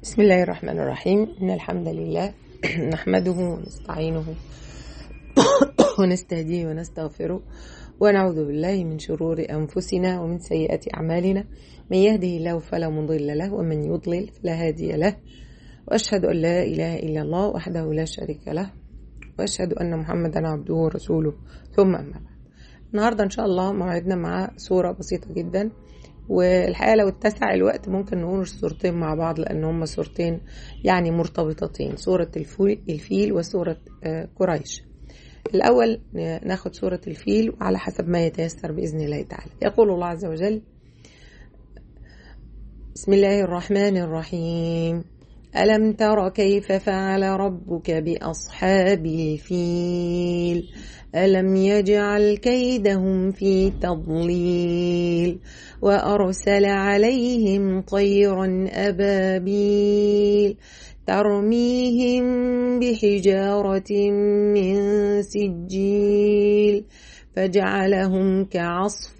بسم الله الرحمن الرحيم إن الحمد لله نحمده ونستعينه ونستهديه ونستغفره ونعوذ بالله من شرور أنفسنا ومن سيئات أعمالنا من يهده الله فلا مضل له ومن يضلل فلا هادي له وأشهد أن لا إله إلا الله وحده لا شريك له وأشهد أن محمدا عبده ورسوله ثم أما بعد النهاردة إن شاء الله موعدنا مع سورة بسيطة جدا والحقيقة لو اتسع الوقت ممكن نقول الصورتين مع بعض لأن هما صورتين يعني مرتبطتين سورة الفيل وسورة قريش الأول ناخد سورة الفيل وعلى حسب ما يتيسر بإذن الله تعالى يقول الله عز وجل بسم الله الرحمن الرحيم ألم تر كيف فعل ربك بأصحاب الفيل ألم يجعل كيدهم في تضليل وأرسل عليهم طيرا أبابيل ترميهم بحجارة من سجيل فجعلهم كعصف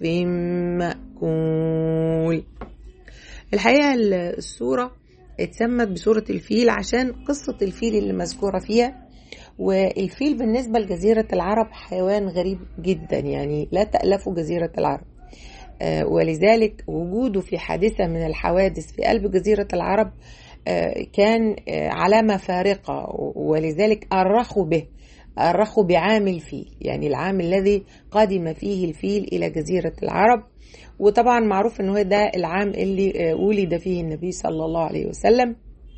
مأكول الحقيقة السورة اتسمت بسورة الفيل عشان قصة الفيل اللي مذكورة فيها والفيل بالنسبة لجزيرة العرب حيوان غريب جدا يعني لا تألفه جزيرة العرب ولذلك وجوده في حادثة من الحوادث في قلب جزيرة العرب كان علامة فارقة ولذلك أرخوا به أرخوا بعام الفيل يعني العام الذي قدم فيه الفيل إلى جزيرة العرب وطبعا معروف أنه ده العام اللي ولد فيه النبي صلى الله عليه وسلم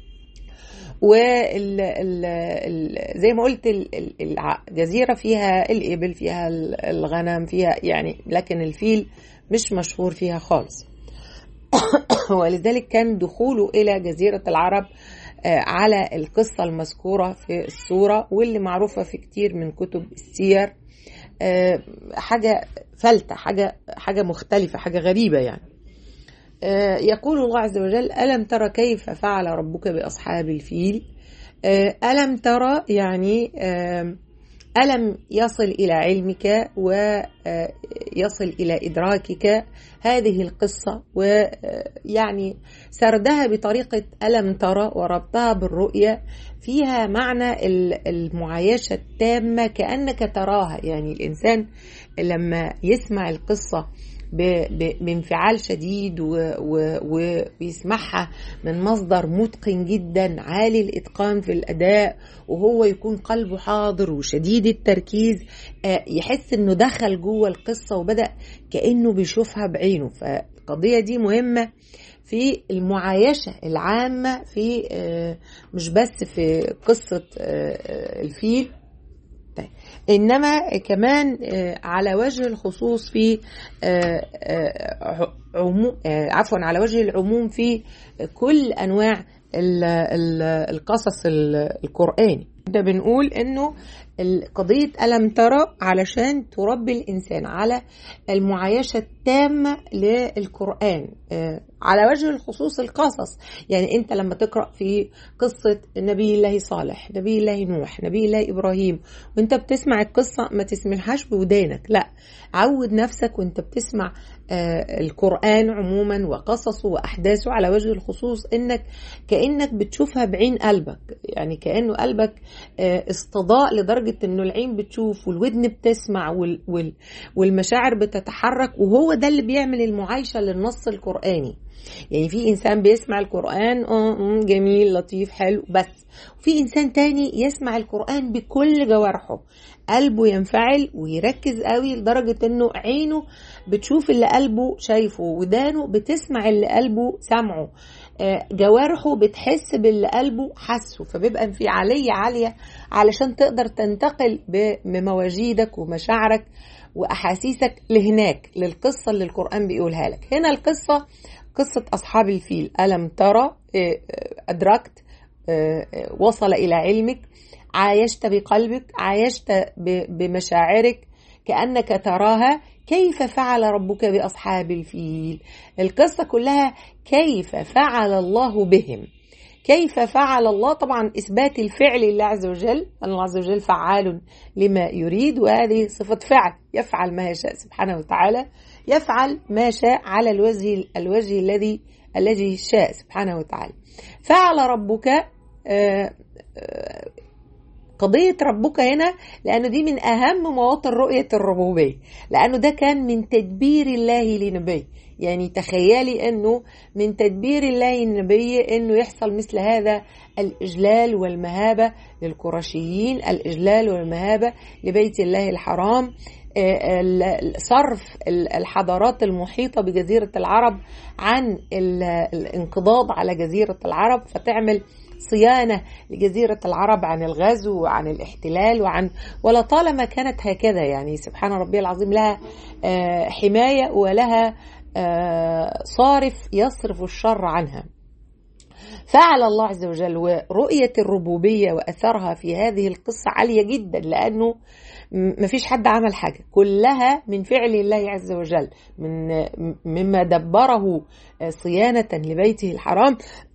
وزي ما قلت الجزيرة فيها الإبل فيها الغنم فيها يعني لكن الفيل مش مشهور فيها خالص ولذلك كان دخوله إلى جزيرة العرب على القصة المذكورة في السورة واللي معروفة في كتير من كتب السير حاجة فلتة حاجة حاجة مختلفة حاجة غريبة يعني يقول الله عز وجل ألم ترى كيف فعل ربك بأصحاب الفيل ألم ترى يعني ألم يصل إلى علمك ويصل إلى إدراكك هذه القصة ويعني سردها بطريقة ألم ترى وربطها بالرؤية فيها معنى المعايشة التامة كأنك تراها يعني الإنسان لما يسمع القصة بانفعال شديد ويسمعها من مصدر متقن جدا عالي الاتقان في الاداء وهو يكون قلبه حاضر وشديد التركيز يحس انه دخل جوه القصه وبدا كانه بيشوفها بعينه فالقضيه دي مهمه في المعايشه العامه في مش بس في قصه الفيل طيب. انما كمان على وجه الخصوص في عموم عفوا على وجه العموم في كل انواع القصص القراني ده بنقول انه قضية ألم ترى علشان تربي الإنسان على المعايشة التامة للقرآن على وجه الخصوص القصص يعني أنت لما تقرأ في قصة نبي الله صالح نبي الله نوح نبي الله إبراهيم وأنت بتسمع القصة ما تسمعهاش بودانك لا عود نفسك وأنت بتسمع القرآن عموما وقصصه وأحداثه على وجه الخصوص إنك كأنك بتشوفها بعين قلبك يعني كأنه قلبك استضاء لدرجة إنه العين بتشوف والودن بتسمع والمشاعر بتتحرك وهو ده اللي بيعمل المعايشة للنص القرآني يعني في انسان بيسمع القران اه جميل لطيف حلو بس وفي انسان تاني يسمع القران بكل جوارحه قلبه ينفعل ويركز قوي لدرجه انه عينه بتشوف اللي قلبه شايفه ودانه بتسمع اللي قلبه سمعه جوارحه بتحس باللي قلبه حسه فبيبقى انفعالية عالية علشان تقدر تنتقل بمواجيدك ومشاعرك وأحاسيسك لهناك للقصة اللي القرآن بيقولها لك هنا القصة قصة أصحاب الفيل ألم ترى أدركت وصل إلى علمك عايشت بقلبك عايشت بمشاعرك كأنك تراها كيف فعل ربك بأصحاب الفيل القصة كلها كيف فعل الله بهم كيف فعل الله طبعا إثبات الفعل لله عز وجل الله عز وجل فعال لما يريد وهذه صفة فعل يفعل ما يشاء سبحانه وتعالى يفعل ما شاء على الوجه الوجه الذي الذي شاء سبحانه وتعالى فعل ربك قضية ربك هنا لأنه دي من أهم مواطن رؤية الربوبية لأنه ده كان من تدبير الله لنبيه يعني تخيلي أنه من تدبير الله للنبي أنه يحصل مثل هذا الإجلال والمهابة للقرشيين الإجلال والمهابة لبيت الله الحرام صرف الحضارات المحيطة بجزيرة العرب عن الانقضاض على جزيرة العرب فتعمل صيانة لجزيرة العرب عن الغزو وعن الاحتلال وعن ولطالما كانت هكذا يعني سبحان ربي العظيم لها حماية ولها صارف يصرف الشر عنها فعل الله عز وجل ورؤية الربوبية وأثرها في هذه القصة عالية جدا لأنه ما فيش حد عمل حاجة كلها من فعل الله عز وجل من مما دبره صيانة لبيته الحرام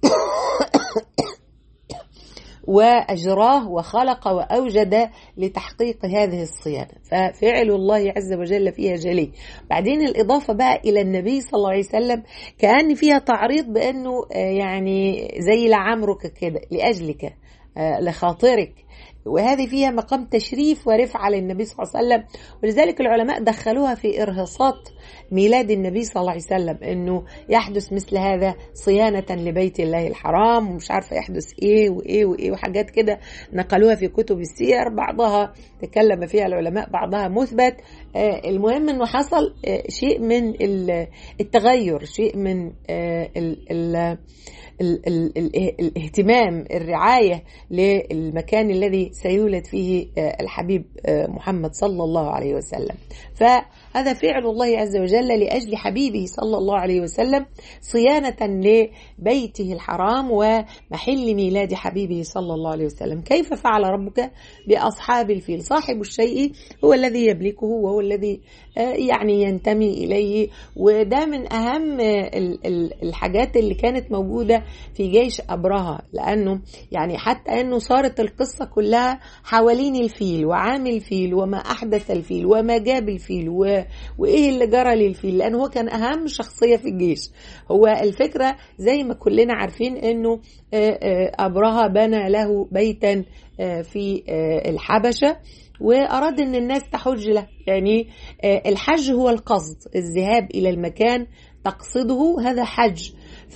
واجراه وخلق واوجد لتحقيق هذه الصيانه ففعل الله عز وجل فيها جلي بعدين الاضافه بقى الى النبي صلى الله عليه وسلم كان فيها تعريض بانه يعني زي لعمرك كده لاجلك لخاطرك وهذه فيها مقام تشريف ورفعة للنبي صلى الله عليه وسلم ولذلك العلماء دخلوها في إرهاصات ميلاد النبي صلى الله عليه وسلم أنه يحدث مثل هذا صيانة لبيت الله الحرام ومش عارفة يحدث إيه وإيه وإيه وحاجات كده نقلوها في كتب السير بعضها تكلم فيها العلماء بعضها مثبت المهم أنه حصل شيء من التغير شيء من ال ال ال ال ال الاهتمام الرعاية للمكان الذي سيولد فيه الحبيب محمد صلى الله عليه وسلم فهذا فعل الله عز وجل لأجل حبيبه صلى الله عليه وسلم صيانة لبيته الحرام ومحل ميلاد حبيبه صلى الله عليه وسلم كيف فعل ربك بأصحاب الفيل صاحب الشيء هو الذي يملكه وهو الذي يعني ينتمي إليه وده من أهم الحاجات اللي كانت موجودة في جيش أبرهة لأنه يعني حتى أنه صارت القصة كلها حوالين الفيل وعامل الفيل وما أحدث الفيل وما جاب الفيل و... وإيه اللي جرى للفيل لأنه هو كان أهم شخصية في الجيش هو الفكرة زي ما كلنا عارفين أنه أبرهة بنى له بيتا في الحبشة وأراد أن الناس تحج له يعني الحج هو القصد الذهاب إلى المكان تقصده هذا حج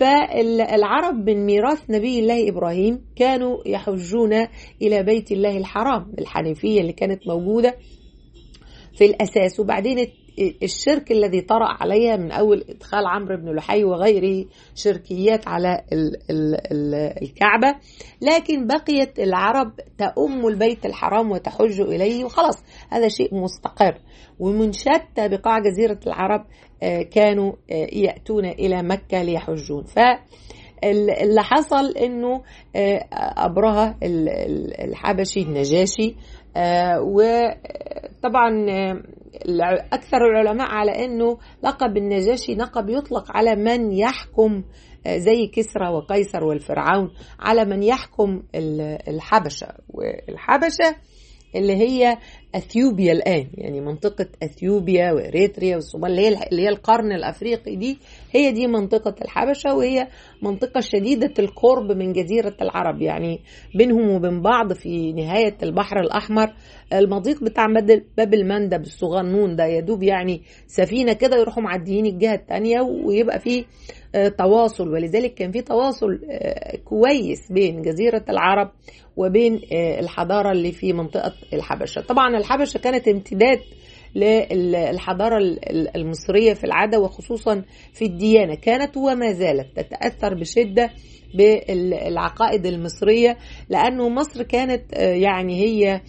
فالعرب من ميراث نبي الله ابراهيم كانوا يحجون الى بيت الله الحرام الحنيفيه اللي كانت موجوده في الاساس وبعدين الشرك الذي طرأ عليها من أول إدخال عمرو بن لحي وغيره شركيات على ال ال ال الكعبة لكن بقيت العرب تأم البيت الحرام وتحج إليه وخلاص هذا شيء مستقر ومن شتى بقاع جزيرة العرب كانوا يأتون إلى مكة ليحجون ف اللي حصل انه ابرهه الحبشي النجاشي وطبعا اكثر العلماء على انه لقب النجاشي لقب يطلق على من يحكم زي كسرى وقيصر والفرعون على من يحكم الحبشه والحبشه اللي هي اثيوبيا الان يعني منطقه اثيوبيا واريتريا والصومال اللي هي اللي هي القرن الافريقي دي هي دي منطقه الحبشه وهي منطقه شديده القرب من جزيره العرب يعني بينهم وبين بعض في نهايه البحر الاحمر المضيق بتاع باب المندب الصغنون ده يدوب يعني سفينه كده يروحوا معديين الجهه الثانيه ويبقى فيه تواصل ولذلك كان في تواصل كويس بين جزيرة العرب وبين الحضارة اللي في منطقة الحبشة طبعا الحبشة كانت امتداد للحضارة المصرية في العادة وخصوصا في الديانة كانت وما زالت تتأثر بشدة بالعقائد المصرية لأنه مصر كانت يعني هي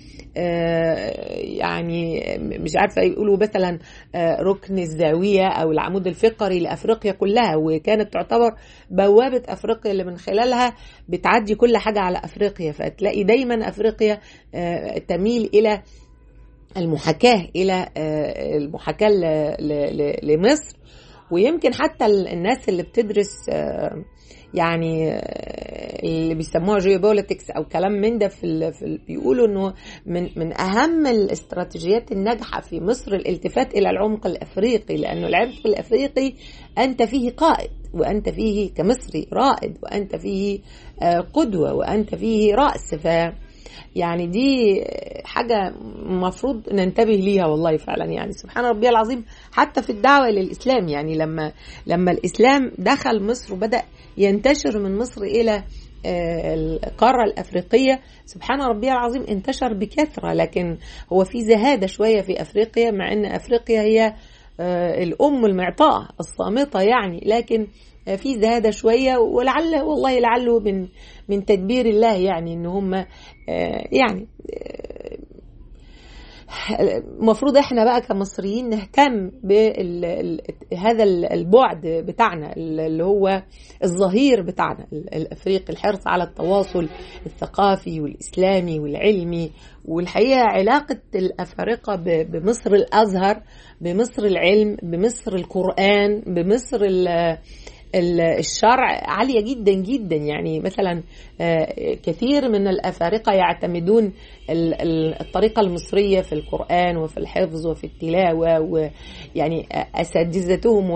يعني مش عارفة يقولوا مثلا ركن الزاوية أو العمود الفقري لأفريقيا كلها وكانت تعتبر بوابة أفريقيا اللي من خلالها بتعدي كل حاجة على أفريقيا فتلاقي دايما أفريقيا تميل إلى المحاكاة إلى المحاكاة لمصر ويمكن حتى الناس اللي بتدرس يعني اللي بيسموها جيوبوليتكس او كلام من ده في, ال في ال بيقولوا انه من من اهم الاستراتيجيات الناجحه في مصر الالتفات الى العمق الافريقي لانه العمق الافريقي انت فيه قائد وانت فيه كمصري رائد وانت فيه قدوه وانت فيه راس ف يعني دي حاجة مفروض ننتبه ليها والله فعلا يعني سبحان ربي العظيم حتى في الدعوة للإسلام يعني لما لما الإسلام دخل مصر وبدأ ينتشر من مصر إلى القارة الأفريقية سبحان ربي العظيم انتشر بكثرة لكن هو في زهادة شوية في أفريقيا مع أن أفريقيا هي الأم المعطاء الصامتة يعني لكن في زهادة شوية ولعل والله لعله من من تدبير الله يعني ان هم يعني المفروض احنا بقى كمصريين نهتم بهذا البعد بتاعنا اللي هو الظهير بتاعنا الافريقي الحرص على التواصل الثقافي والاسلامي والعلمي والحقيقه علاقه الافارقه بمصر الازهر بمصر العلم بمصر القران بمصر الشرع عالية جدا جدا يعني مثلا كثير من الأفارقة يعتمدون الطريقة المصرية في القرآن وفي الحفظ وفي التلاوة ويعني أساتذتهم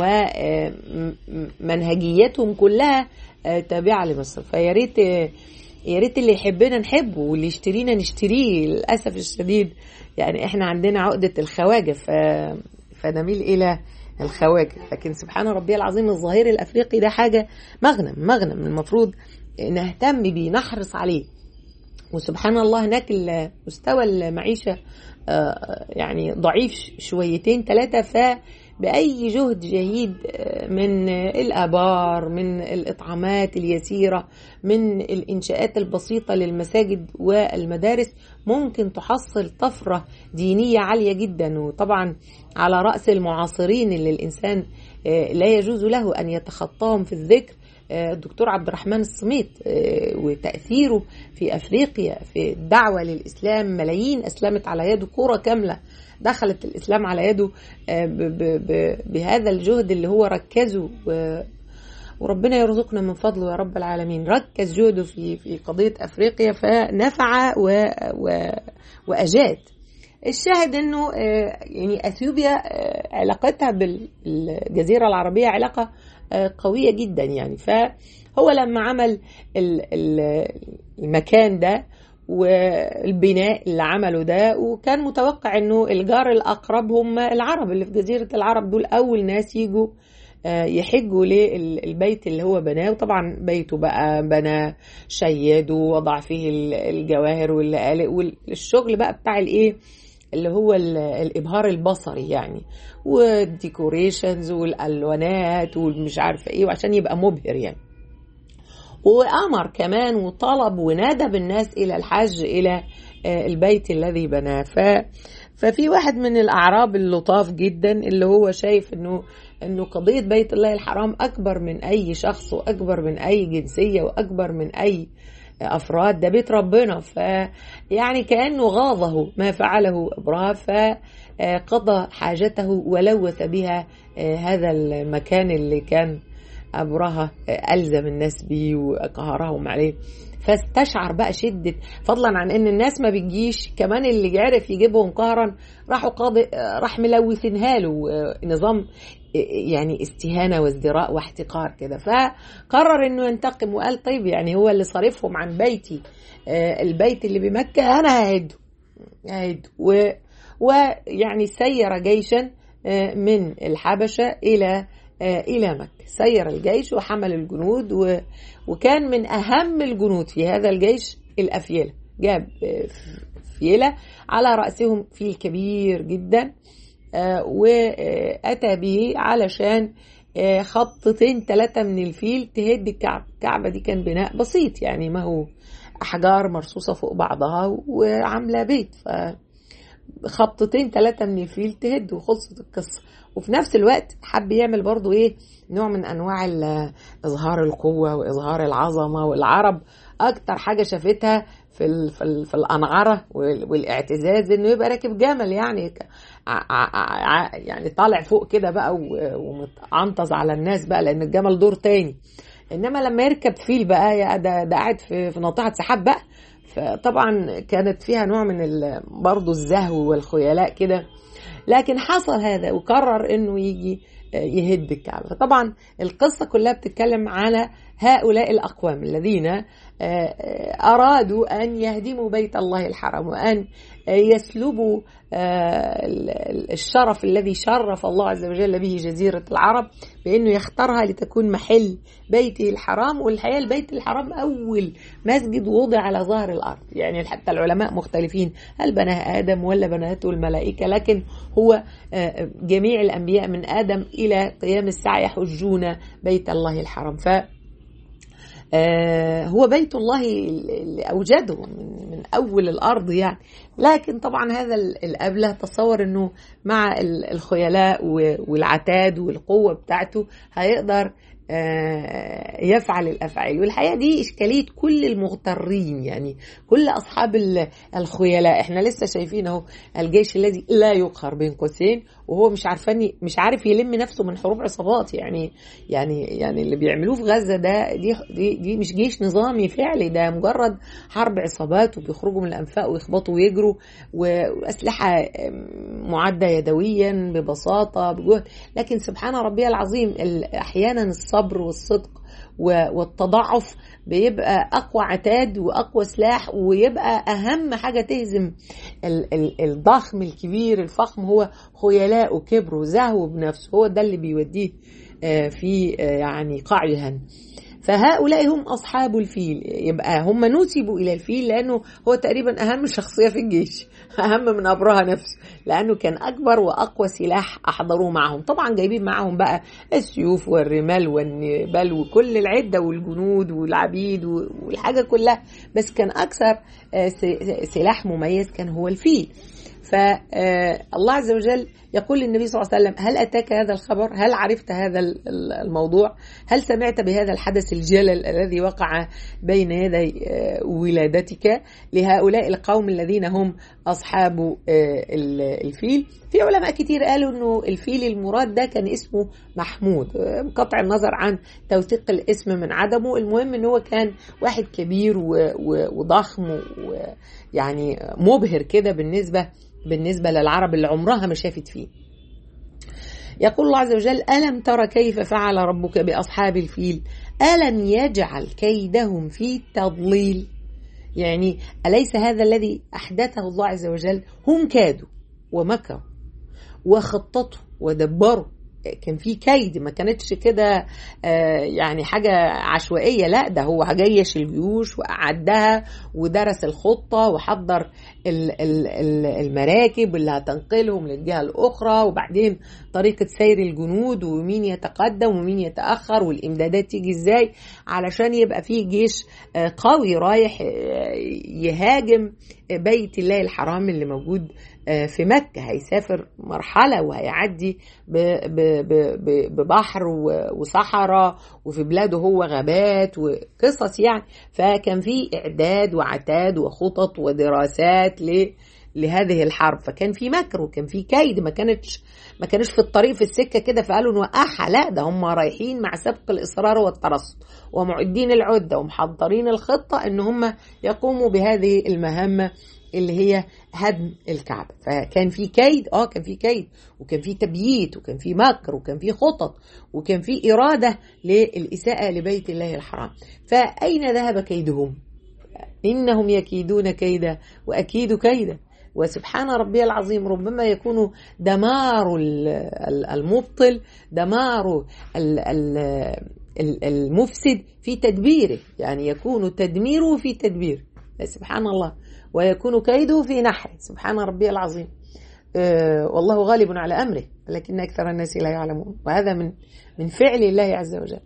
ومنهجيتهم كلها تابعة لمصر فيا ريت يا ريت اللي يحبنا نحبه واللي يشترينا نشتريه للأسف الشديد يعني احنا عندنا عقدة الخواجة ف... فنميل إلى الخواجة لكن سبحان ربي العظيم الظهير الأفريقي ده حاجة مغنم مغنم المفروض نهتم بيه نحرص عليه وسبحان الله هناك مستوى المعيشة يعني ضعيف شويتين ثلاثة فبأي جهد جهيد من الآبار من الإطعامات اليسيرة من الإنشاءات البسيطة للمساجد والمدارس ممكن تحصل طفرة دينية عالية جدا وطبعا على رأس المعاصرين اللي الإنسان لا يجوز له أن يتخطاهم في الذكر الدكتور عبد الرحمن الصميت وتأثيره في أفريقيا في الدعوة للإسلام ملايين أسلمت على يده كرة كاملة دخلت الإسلام على يده بهذا الجهد اللي هو ركزه وربنا يرزقنا من فضله يا رب العالمين ركز جهده في في قضية أفريقيا فنفع و و وأجاد الشاهد انه يعني اثيوبيا علاقتها بالجزيره العربيه علاقه قويه جدا يعني فهو لما عمل المكان ده والبناء اللي عمله ده وكان متوقع انه الجار الاقرب هم العرب اللي في جزيره العرب دول اول ناس يجوا يحجوا للبيت اللي هو بناه وطبعا بيته بقى بنى شيده ووضع فيه الجواهر واللآلئ والشغل بقى بتاع الايه اللي هو الابهار البصري يعني والديكوريشنز والالوانات والمش عارفه ايه وعشان يبقى مبهر يعني وامر كمان وطلب ونادى بالناس الى الحج الى البيت الذي بناه ف ففي واحد من الاعراب اللطاف جدا اللي هو شايف انه انه قضيه بيت الله الحرام اكبر من اي شخص واكبر من اي جنسيه واكبر من اي افراد ده بيت ربنا ف يعني كانه غاضه ما فعله ابراهيم فقضى حاجته ولوث بها هذا المكان اللي كان أبرهة ألزم الناس بيه وقهرهم عليه فاستشعر بقى شدة فضلا عن ان الناس ما بتجيش كمان اللي عرف يجيبهم قهرا راحوا قاضي راح ملوثينها له نظام يعني استهانة وازدراء واحتقار كده فقرر انه ينتقم وقال طيب يعني هو اللي صارفهم عن بيتي البيت اللي بمكة انا ههده ههده ويعني سير جيشا من الحبشة الى إلى مكة سير الجيش وحمل الجنود و... وكان من أهم الجنود في هذا الجيش الأفيلة جاب فيلة على رأسهم فيل كبير جدا وأتى به علشان خطتين ثلاثة من الفيل تهد الكعبة الكعبة دي كان بناء بسيط يعني ما هو أحجار مرصوصة فوق بعضها وعاملة بيت ف خبطتين ثلاثة من الفيل تهد وخلصت القصة وفي نفس الوقت حب يعمل برضو ايه نوع من انواع اظهار القوة واظهار العظمة والعرب اكتر حاجة شافتها في ال في, ال في الانعرة والاعتزاز انه يبقى راكب جمل يعني يعني طالع فوق كده بقى ومتعنطز على الناس بقى لان الجمل دور تاني انما لما يركب فيل بقى يا ده ده قاعد في في ناطحه سحاب بقى فطبعا كانت فيها نوع من ال- برضه الزهو والخيلاء كده لكن حصل هذا وقرر انه يجي آه، يهد الكعبه فطبعا القصه كلها بتتكلم على هؤلاء الاقوام الذين آه، آه، ارادوا ان يهدموا بيت الله الحرام وان آه، يسلبوا آه، ال- ال- الشرف الذي شرف الله عز وجل به جزيره العرب بانه يختارها لتكون محل بيته الحرام والحقيقه البيت الحرام اول مسجد وضع على ظهر الارض يعني حتى العلماء مختلفين هل بناه ادم ولا بناته الملائكه لكن هو آه، جميع الانبياء من ادم الى قيام الساعه يحجون بيت الله الحرام ف آه، هو بيت الله اللي اوجده من, من اول الارض يعني لكن طبعا هذا ال- الابله تصور انه مع ال- الخيلاء و- والعتاد والقوه بتاعته هيقدر آه، يفعل الافعال والحقيقه دي اشكاليه كل المغترين يعني كل اصحاب ال- الخيلاء احنا لسه شايفين اهو الجيش الذي لا يقهر بين قوسين وهو مش عارفان مش عارف يلم نفسه من حروب عصابات يعني يعني يعني اللي بيعملوه في غزه ده دي دي, دي مش جيش نظامي فعلي ده مجرد حرب عصابات وبيخرجوا من الانفاق ويخبطوا ويجروا واسلحه معده يدويا ببساطه بجهد لكن سبحان ربي العظيم ال- احيانا الصبر والصدق و- والتضعف بيبقى اقوى عتاد واقوى سلاح ويبقى اهم حاجه تهزم ال- ال- الضخم الكبير الفخم هو خيلاء وكبر وزهو بنفسه هو ده اللي بيوديه آه، في آه، يعني قاع جهنم فهؤلاء هم أصحاب الفيل يبقى هم نسبوا إلى الفيل لأنه هو تقريبا أهم شخصية في الجيش أهم من أبرهة نفسه لأنه كان أكبر وأقوى سلاح أحضروه معهم طبعا جايبين معهم بقى السيوف والرمال والنبال وكل العدة والجنود والعبيد والحاجة كلها بس كان أكثر آه، س- سلاح مميز كان هو الفيل فالله عز وجل يقول للنبي صلى الله عليه وسلم هل أتاك هذا الخبر هل عرفت هذا ال- ال- الموضوع هل سمعت بهذا الحدث الجلل الذي وقع بين يدي آه، ولادتك لهؤلاء القوم الذين هم أصحاب آه، ال- الفيل في علماء كتير قالوا أنه الفيل المراد ده كان اسمه محمود آه، بقطع النظر عن توثيق الاسم من عدمه المهم أنه هو كان واحد كبير و- و- وضخم ويعني مبهر كده بالنسبة بالنسبة للعرب اللي عمرها ما شافت فيه يقول الله عز وجل ألم تر كيف فعل ربك بأصحاب الفيل ألم يجعل كيدهم في تضليل يعني أليس هذا الذي أحدثه الله عز وجل هم كادوا ومكروا وخططوا ودبروا كان في كيد ما كانتش كده آه، يعني حاجة عشوائية لا ده هو جيش الجيوش وأعدها ودرس الخطة وحضر ال- ال- ال- المراكب اللي هتنقلهم للجهة الأخرى وبعدين طريقة سير الجنود ومين يتقدم ومين يتأخر والإمدادات تيجي إزاي علشان يبقى فيه جيش آه، قوي رايح آه، يهاجم بيت الله الحرام اللي موجود آه، في مكة هيسافر مرحلة وهيعدي ب- ب- ب- ب- ببحر و- وصحراء وفي بلاده هو غابات وقصص يعني فكان في إعداد وعتاد وخطط ودراسات ل لهذه الحرب فكان في مكر وكان في كيد ما كانتش ما كانش في الطريق في السكه كده فقالوا نوقعها لا ده هم رايحين مع سبق الاصرار والترصد ومعدين العده ومحضرين الخطه ان هم يقوموا بهذه المهمه اللي هي هدم الكعبة فكان في كيد اه كان في كيد وكان في تبييت وكان في مكر وكان في خطط وكان في إرادة للإساءة لبيت الله الحرام فأين ذهب كيدهم إنهم يكيدون كيدا وأكيد كيدا وسبحان ربي العظيم ربما يكون دمار ال- ال- المبطل دمار ال- ال- ال- المفسد في تدبيره يعني يكون تدميره في تدبير سبحان الله ويكون كيده في نحره سبحان ربي العظيم آه، والله غالب على امره ولكن اكثر الناس لا يعلمون وهذا من من فعل الله عز وجل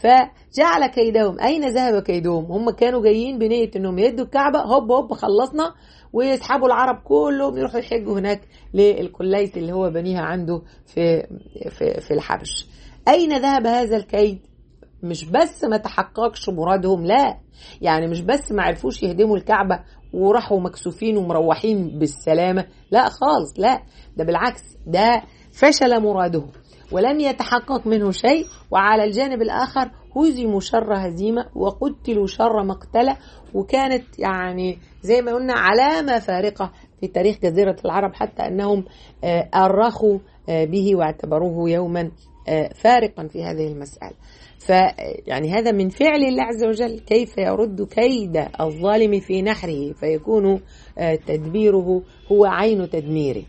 فجعل كيدهم اين ذهب كيدهم هم كانوا جايين بنيه انهم يدوا الكعبه هوب هوب خلصنا ويسحبوا العرب كلهم يروحوا يحجوا هناك للكليت اللي هو بنيها عنده في في في الحبش اين ذهب هذا الكيد مش بس ما تحققش مرادهم لا يعني مش بس ما عرفوش يهدموا الكعبة وراحوا مكسوفين ومروحين بالسلامة لا خالص لا ده بالعكس ده فشل مرادهم ولم يتحقق منه شيء وعلى الجانب الآخر هزموا شر هزيمة وقتلوا شر مقتلة وكانت يعني زي ما قلنا علامة فارقة في تاريخ جزيرة العرب حتى أنهم أرخوا به واعتبروه يوما فارقا في هذه المسألة فيعني هذا من فعل الله عز وجل كيف يرد كيد الظالم في نحره فيكون تدبيره هو عين تدميره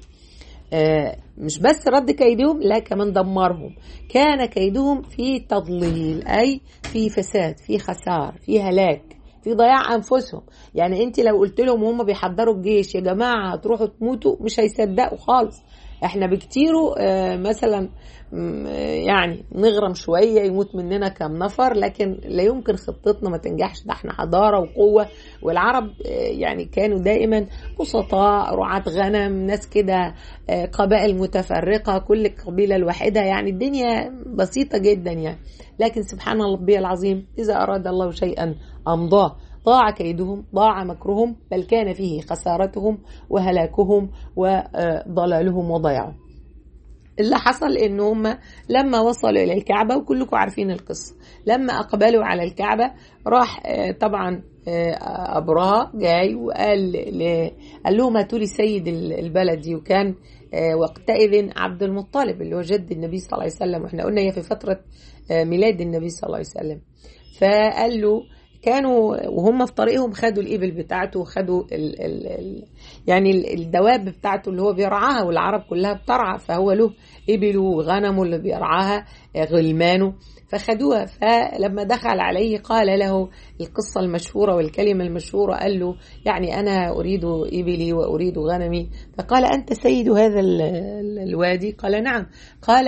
مش بس رد كيدهم لا كمان دمرهم كان كيدهم في تضليل أي في فساد في خسار في هلاك في ضياع انفسهم يعني انت لو قلت لهم وهم بيحضروا الجيش يا جماعه هتروحوا تموتوا مش هيصدقوا خالص احنا بكتيره مثلا يعني نغرم شوية يموت مننا كم نفر لكن لا يمكن خطتنا ما تنجحش ده احنا حضارة وقوة والعرب يعني كانوا دائما بسطاء رعاة غنم ناس كده قبائل متفرقة كل قبيلة الواحدة يعني الدنيا بسيطة جدا يعني لكن سبحان ربي العظيم إذا أراد الله شيئا أمضاه ضاع كيدهم ضاع مكرهم بل كان فيه خسارتهم وهلاكهم وضلالهم وضياعهم اللي حصل ان هم لما وصلوا الى الكعبه وكلكم عارفين القصه لما اقبلوا على الكعبه راح طبعا ابرهه جاي وقال قال لهم هاتوا لي سيد البلد دي وكان وقتئذ عبد المطلب اللي هو جد النبي صلى الله عليه وسلم واحنا قلنا هي في فتره ميلاد النبي صلى الله عليه وسلم فقال له كانوا وهم في طريقهم خدوا الإبل بتاعته وخدوا ال ال ال يعني الدواب بتاعته اللي هو بيرعاها والعرب كلها بترعى فهو له إبل وغنمه اللي بيرعاها غلمانه فخدوها فلما دخل عليه قال له القصة المشهورة والكلمة المشهورة قال له يعني أنا أريد إبلي وأريد غنمي فقال أنت سيد هذا الوادي قال نعم قال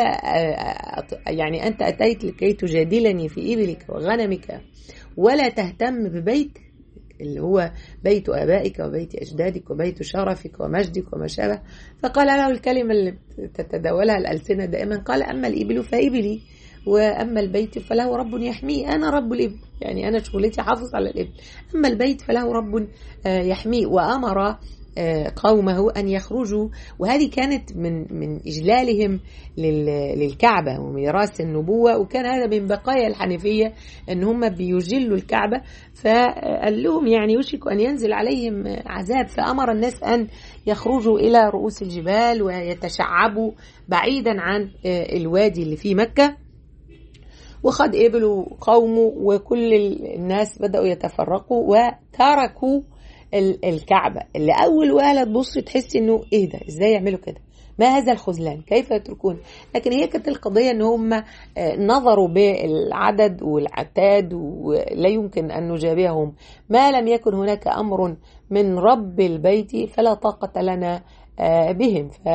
يعني أنت أتيت لكي تجادلني في إبلك وغنمك ولا تهتم ببيت اللي هو بيت آبائك وبيت أجدادك وبيت شرفك ومجدك وما شابه فقال له الكلمة اللي تتداولها الألسنة دائما قال أما الإبل فإبلي وأما البيت فله رب يحميه أنا رب الإبل يعني أنا شغلتي حافظ على الإبل أما البيت فله رب يحميه وأمر قومه أن يخرجوا وهذه كانت من من إجلالهم للكعبة وميراث النبوة وكان هذا من بقايا الحنيفية أن هم بيجلوا الكعبة فقال لهم يعني يوشك أن ينزل عليهم عذاب فأمر الناس أن يخرجوا إلى رؤوس الجبال ويتشعبوا بعيدا عن الوادي اللي في مكة وخد إبل قومه وكل الناس بدأوا يتفرقوا وتركوا الكعبة اللي أول وهلة تبص تحس إنه إيه ده إزاي يعملوا كده ما هذا الخذلان كيف يتركون لكن هي كانت القضية ان هم نظروا بالعدد والعتاد ولا يمكن ان نجابههم ما لم يكن هناك امر من رب البيت فلا طاقة لنا بهم ف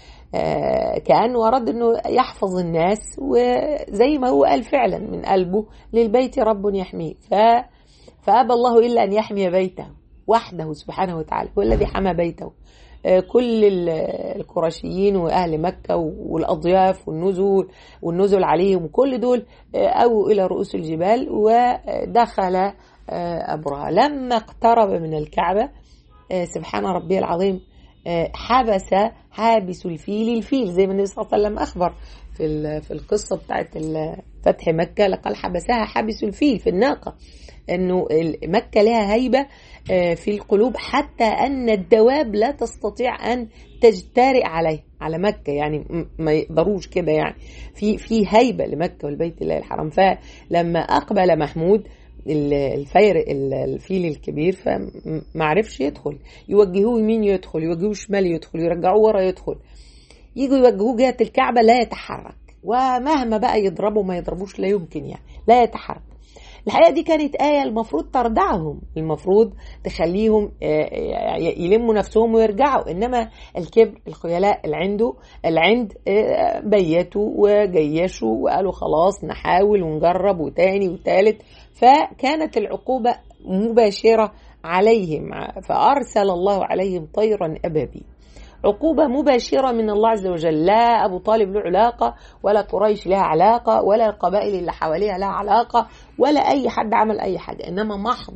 كأنه أراد أنه يحفظ الناس وزي ما هو قال فعلا من قلبه للبيت رب يحميه ف... فأبى الله إلا أن يحمي بيته وحده سبحانه وتعالى هو الذي حمى بيته كل القرشيين واهل مكه والاضياف والنزول والنزل عليهم كل دول اووا الى رؤوس الجبال ودخل ابرهه لما اقترب من الكعبه سبحان ربي العظيم حبس حابس الفيل الفيل زي ما النبي صلى الله عليه وسلم اخبر في في القصه بتاعت فتح مكه لقال حبسها حابس الفيل في الناقه انه مكه لها هيبه في القلوب حتى ان الدواب لا تستطيع ان تجترئ عليه على مكه يعني ما يقدروش كده يعني في في هيبه لمكه والبيت الله الحرام فلما اقبل محمود الفير الفيل الكبير فما عرفش يدخل يوجهوه يمين يدخل يوجهوه شمال يدخل يرجعوه ورا يدخل يجوا يوجهوه جهه الكعبه لا يتحرك ومهما بقى يضربوا ما يضربوش لا يمكن يعني لا يتحرك الحقيقه دي كانت ايه المفروض تردعهم المفروض تخليهم يلموا نفسهم ويرجعوا انما الكبر الخيلاء اللي عنده العند بيتوا وجيشوا وقالوا خلاص نحاول ونجرب وتاني وتالت فكانت العقوبه مباشره عليهم فارسل الله عليهم طيرا ابابيل عقوبة مباشرة من الله عز وجل لا أبو طالب له علاقة ولا قريش لها علاقة ولا القبائل اللي حواليها لها علاقة ولا أي حد عمل أي حاجة إنما محض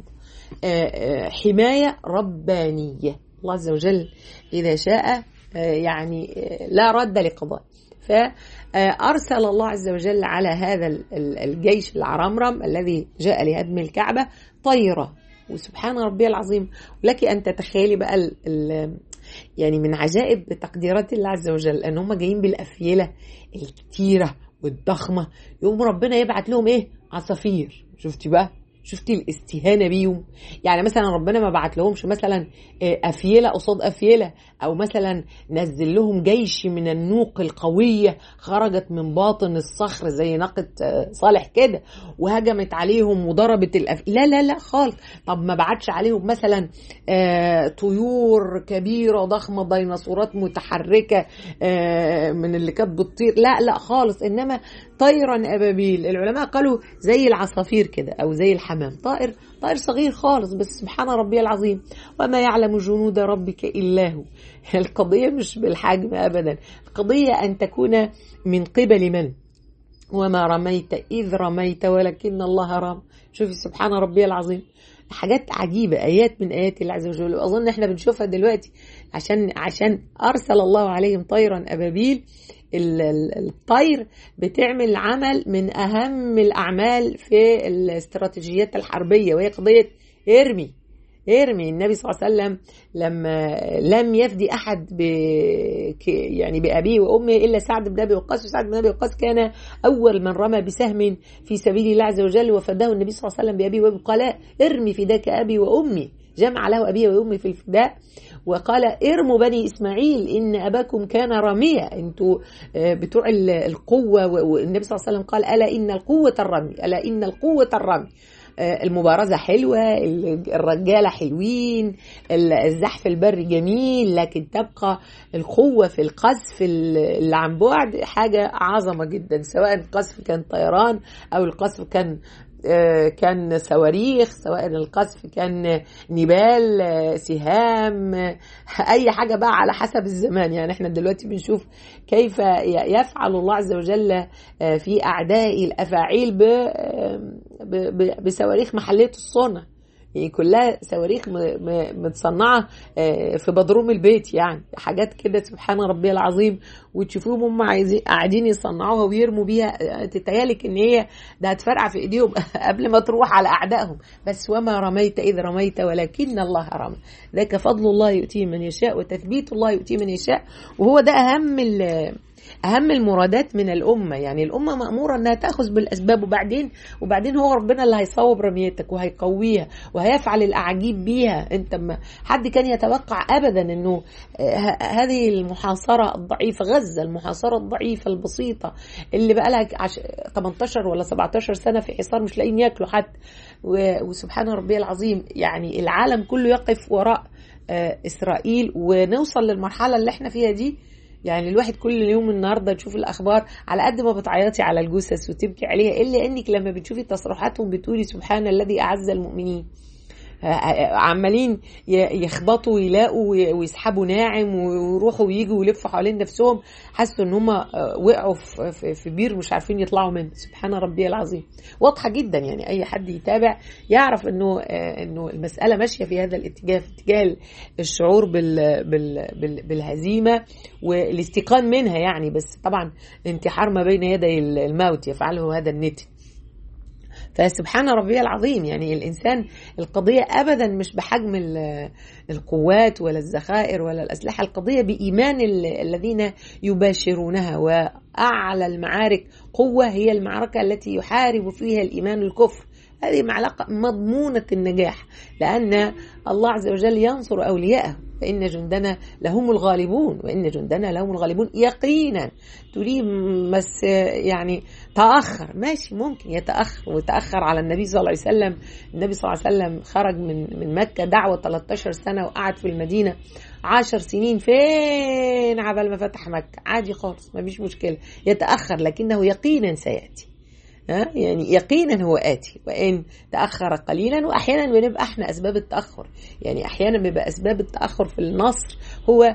حماية ربانية الله عز وجل إذا شاء يعني لا رد لقضاء فأرسل الله عز وجل على هذا الجيش العرمرم الذي جاء لهدم الكعبة طيرة وسبحان ربي العظيم ولك أن تتخيلي بقى ال ال يعني من عجائب تقديرات الله عز وجل أن هم جايين بالأفيلة الكتيرة والضخمة يقوم ربنا يبعت لهم إيه عصافير شفتي بقى شفتي الاستهانه بيهم يعني مثلا ربنا ما بعت لهمش مثلا افيله قصاد افيله او مثلا نزل لهم جيش من النوق القويه خرجت من باطن الصخر زي ناقه صالح كده وهجمت عليهم وضربت الأف... لا لا لا خالص طب ما بعتش عليهم مثلا طيور كبيره ضخمه ديناصورات متحركه من اللي كانت بتطير لا لا خالص انما طيرا ابابيل العلماء قالوا زي العصافير كده او زي الحمام طائر طائر صغير خالص بس سبحان ربي العظيم وما يعلم جنود ربك الا هو القضيه مش بالحجم ابدا القضيه ان تكون من قبل من وما رميت اذ رميت ولكن الله رمى شوفي سبحان ربي العظيم حاجات عجيبه ايات من ايات الله عز وجل واظن احنا بنشوفها دلوقتي عشان عشان ارسل الله عليهم طيرا ابابيل الطير بتعمل عمل من اهم الاعمال في الاستراتيجيات الحربيه وهي قضيه ارمي ارمي النبي صلى الله عليه وسلم لما لم يفدي احد ب يعني بابيه وامه الا سعد بن ابي وقاص وسعد بن ابي وقاص كان اول من رمى بسهم في سبيل الله عز وجل وفداه النبي صلى الله عليه وسلم بابيه وامه قال ارمي فداك ابي وامي جمع له ابيه وامي في الفداء وقال ارموا بني اسماعيل ان اباكم كان راميا انتوا بتوع القوه والنبي صلى الله عليه وسلم قال الا ان القوه الرمي الا ان القوه الرمي المبارزة حلوة الرجالة حلوين الزحف البري جميل لكن تبقى القوة في القذف اللي عن بعد حاجة عظمة جدا سواء القذف كان طيران أو القذف كان كان صواريخ سواء القذف كان نبال سهام اي حاجه بقى على حسب الزمان يعني احنا دلوقتي بنشوف كيف يفعل الله عز وجل في اعداء الافاعيل بصواريخ محليه الصنع يعني كلها صواريخ متصنعه في بدروم البيت يعني حاجات كده سبحان ربي العظيم وتشوفوهم هم عايزين قاعدين يصنعوها ويرموا بيها تتهيالك ان هي ده هتفرقع في ايديهم قبل ما تروح على اعدائهم بس وما رميت اذ رميت ولكن الله رمى ذاك فضل الله يؤتيه من يشاء وتثبيت الله يؤتيه من يشاء وهو ده اهم اهم المرادات من الامه يعني الامه ماموره انها تاخذ بالاسباب وبعدين وبعدين هو ربنا اللي هيصوب رميتك وهيقويها وهيفعل الاعاجيب بيها انت ما حد كان يتوقع ابدا انه هذه المحاصره الضعيفه غزه المحاصره الضعيفه البسيطه اللي بقى لها 18 ولا 17 سنه في حصار مش لاقيين ياكلوا حتى وسبحان ربي العظيم يعني العالم كله يقف وراء اسرائيل ونوصل للمرحله اللي احنا فيها دي يعني الواحد كل يوم النهارده تشوف الاخبار على قد ما بتعيطي على الجثث وتبكي عليها الا انك لما بتشوفي تصريحاتهم بتقولي سبحان الذي اعز المؤمنين عمالين يخبطوا ويلاقوا ويسحبوا ناعم ويروحوا ويجوا ويلفوا حوالين نفسهم حسوا ان هم وقعوا في بير مش عارفين يطلعوا منه سبحان ربي العظيم واضحه جدا يعني اي حد يتابع يعرف انه انه المساله ماشيه في هذا الاتجاه في اتجاه الشعور بال بال بال بالهزيمه والاستيقان منها يعني بس طبعا الانتحار ما بين يدي الموت يفعله هذا النتن فسبحان ربي العظيم يعني الانسان القضيه ابدا مش بحجم القوات ولا الذخائر ولا الاسلحه القضيه بايمان الذين يباشرونها واعلى المعارك قوه هي المعركه التي يحارب فيها الايمان الكفر هذه معلقة مضمونة النجاح لأن الله عز وجل ينصر أولياءه فإن جندنا لهم الغالبون وإن جندنا لهم الغالبون يقينا تريد بس يعني تأخر ماشي ممكن يتأخر وتأخر على النبي صلى الله عليه وسلم النبي صلى الله عليه وسلم خرج من من مكة دعوة 13 سنة وقعد في المدينة 10 سنين فين عبال ما فتح مكة عادي خالص ما فيش مشكلة يتأخر لكنه يقينا سيأتي يعني يقينا هو آتي وإن تأخر قليلا وأحيانا بنبقى احنا أسباب التأخر يعني أحيانا بيبقى أسباب التأخر في النصر هو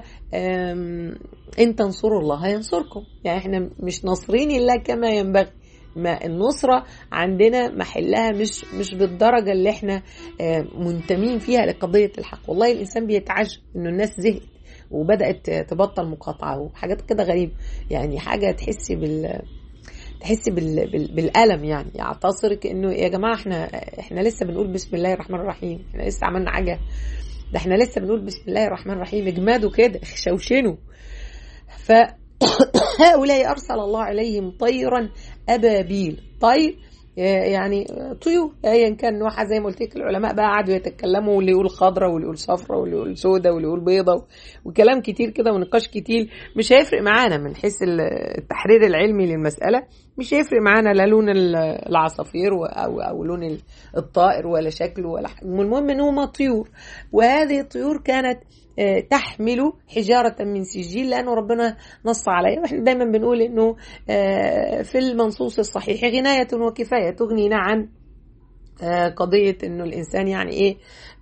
إن تنصروا الله ينصركم يعني احنا مش ناصرين الله كما ينبغي ما النصرة عندنا محلها مش مش بالدرجة اللي احنا منتمين فيها لقضية الحق والله الإنسان بيتعجب إنه الناس زهقت وبدات تبطل مقاطعه وحاجات كده غريبه يعني حاجه تحسي بال تحسي بال... بال... بالالم يعني يعتصرك انه يا جماعه احنا احنا لسه بنقول بس الله الرحمن الرحيم احنا لسه عملنا حاجه ده احنا لسه بنقول بسم الله الرحمن الرحيم اجمادوا كده شوشنوا فهؤلاء ارسل الله عليهم طيرا ابابيل طير يعني طيور ايا كان نوعها زي ما قلت لك العلماء بقى قعدوا يتكلموا واللي يقول خضراء واللي يقول صفراء واللي يقول سوداء واللي يقول بيضاء وكلام كتير كده ونقاش كتير مش هيفرق معانا من حيث التحرير العلمي للمساله مش هيفرق معانا لا لون العصافير او او لون الطائر ولا شكله ولا حاجه المهم ان هما طيور وهذه الطيور كانت تحمل حجارة من سجيل لأنه ربنا نص عليها وإحنا دايما بنقول إنه في المنصوص الصحيح غناية وكفاية تغنينا عن قضية إنه الإنسان يعني إيه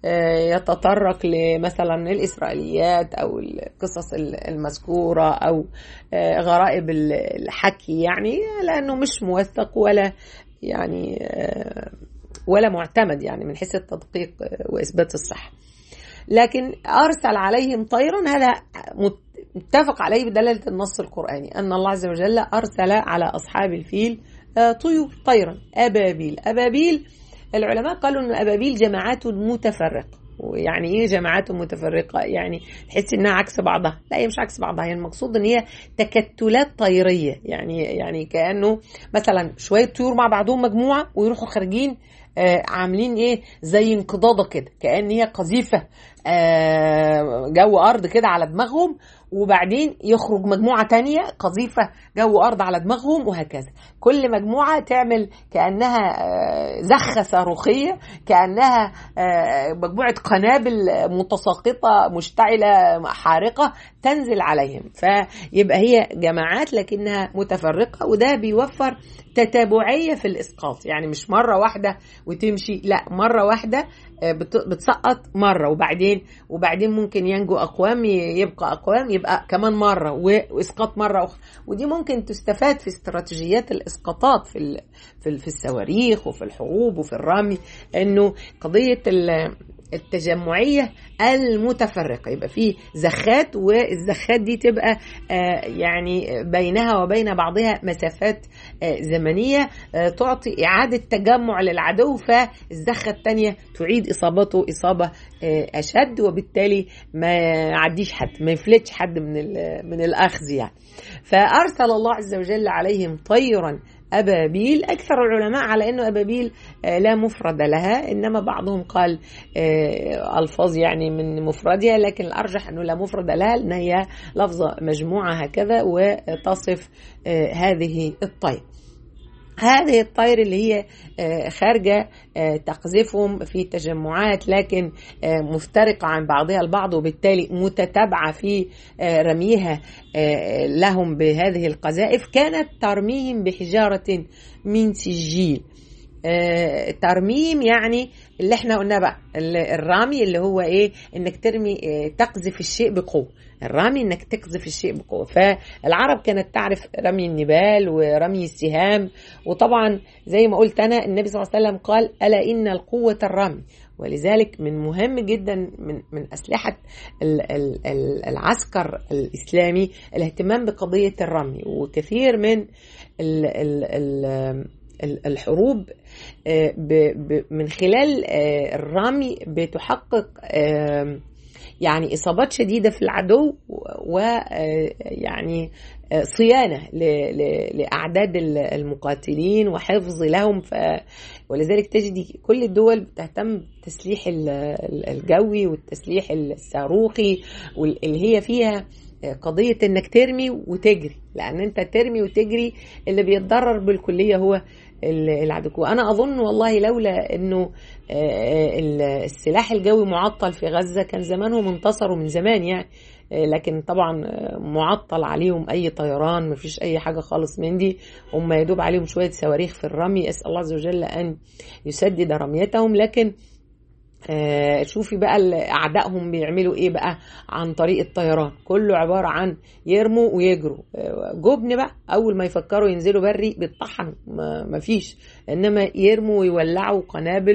يتطرق لمثلا الإسرائيليات أو القصص المذكورة أو غرائب الحكي يعني لأنه مش موثق ولا يعني ولا معتمد يعني من حيث التدقيق وإثبات الصحة لكن أرسل عليهم طيرا هذا متفق عليه بدلالة النص القرآني أن الله عز وجل أرسل على أصحاب الفيل طيور طيرا أبابيل أبابيل العلماء قالوا أن أبابيل جماعات متفرقة ويعني ايه جماعات متفرقه يعني تحس انها عكس بعضها لا هي مش عكس بعضها هي يعني المقصود ان هي تكتلات طيريه يعني يعني كانه مثلا شويه طيور مع بعضهم مجموعه ويروحوا خارجين آه عاملين ايه زي انقضاضه كده كان هي قذيفه آه جو ارض كده على دماغهم وبعدين يخرج مجموعة تانية قذيفة جو أرض على دماغهم وهكذا كل مجموعة تعمل كأنها زخة صاروخية كأنها مجموعة قنابل متساقطة مشتعلة حارقة تنزل عليهم فيبقى هي جماعات لكنها متفرقة وده بيوفر تتابعية في الإسقاط يعني مش مرة واحدة وتمشي لا مرة واحدة بتسقط مرة وبعدين وبعدين ممكن ينجو أقوام يبقى أقوام يبقى كمان مرة وإسقاط مرة أخرى ودي ممكن تستفاد في استراتيجيات الإسقاطات في في في الصواريخ وفي الحروب وفي الرمي إنه قضية التجمعية المتفرقة يبقى في زخات والزخات دي تبقى يعني بينها وبين بعضها مسافات زمنية تعطي إعادة تجمع للعدو فالزخة الثانية تعيد إصابته إصابة أشد وبالتالي ما يعديش حد ما يفلتش حد من من الأخذ يعني فأرسل الله عز وجل عليهم طيرا أبابيل أكثر العلماء على أنه أبابيل لا مفرد لها إنما بعضهم قال ألفاظ يعني من مفردها لكن الأرجح أنه لا مفرد لها لأن هي لفظة مجموعة هكذا وتصف هذه الطير هذه الطير اللي هي خارجة تقذفهم في تجمعات لكن مفترقة عن بعضها البعض وبالتالي متتابعة في رميها لهم بهذه القذائف كانت ترميهم بحجارة من سجيل ترميم يعني اللي احنا قلنا بقى الرامي اللي هو ايه انك ترمي تقذف الشيء بقوه الرمي انك تقذف الشيء بقوه فالعرب كانت تعرف رمي النبال ورمي السهام وطبعا زي ما قلت انا النبي صلى الله عليه وسلم قال الا ان القوه الرمي ولذلك من مهم جدا من من اسلحه العسكر الاسلامي الاهتمام بقضيه الرمي وكثير من ال ال الحروب من خلال الرمي بتحقق يعني اصابات شديده في العدو ويعني صيانه لاعداد المقاتلين وحفظ لهم ف ولذلك تجدي كل الدول بتهتم بالتسليح الجوي والتسليح الصاروخي اللي هي فيها قضية انك ترمي وتجري لان انت ترمي وتجري اللي بيتضرر بالكلية هو العدو وانا اظن والله لولا انه السلاح الجوي معطل في غزة كان زمانهم انتصروا من زمان يعني لكن طبعا معطل عليهم اي طيران مفيش اي حاجه خالص من دي هم يدوب عليهم شويه صواريخ في الرمي اسال الله عز وجل ان يسدد رميتهم لكن آه شوفي بقى اعدائهم بيعملوا ايه بقى عن طريق الطيران كله عباره عن يرموا ويجروا آه جبن بقى اول ما يفكروا ينزلوا بري بيطحنوا ما فيش انما يرموا ويولعوا قنابل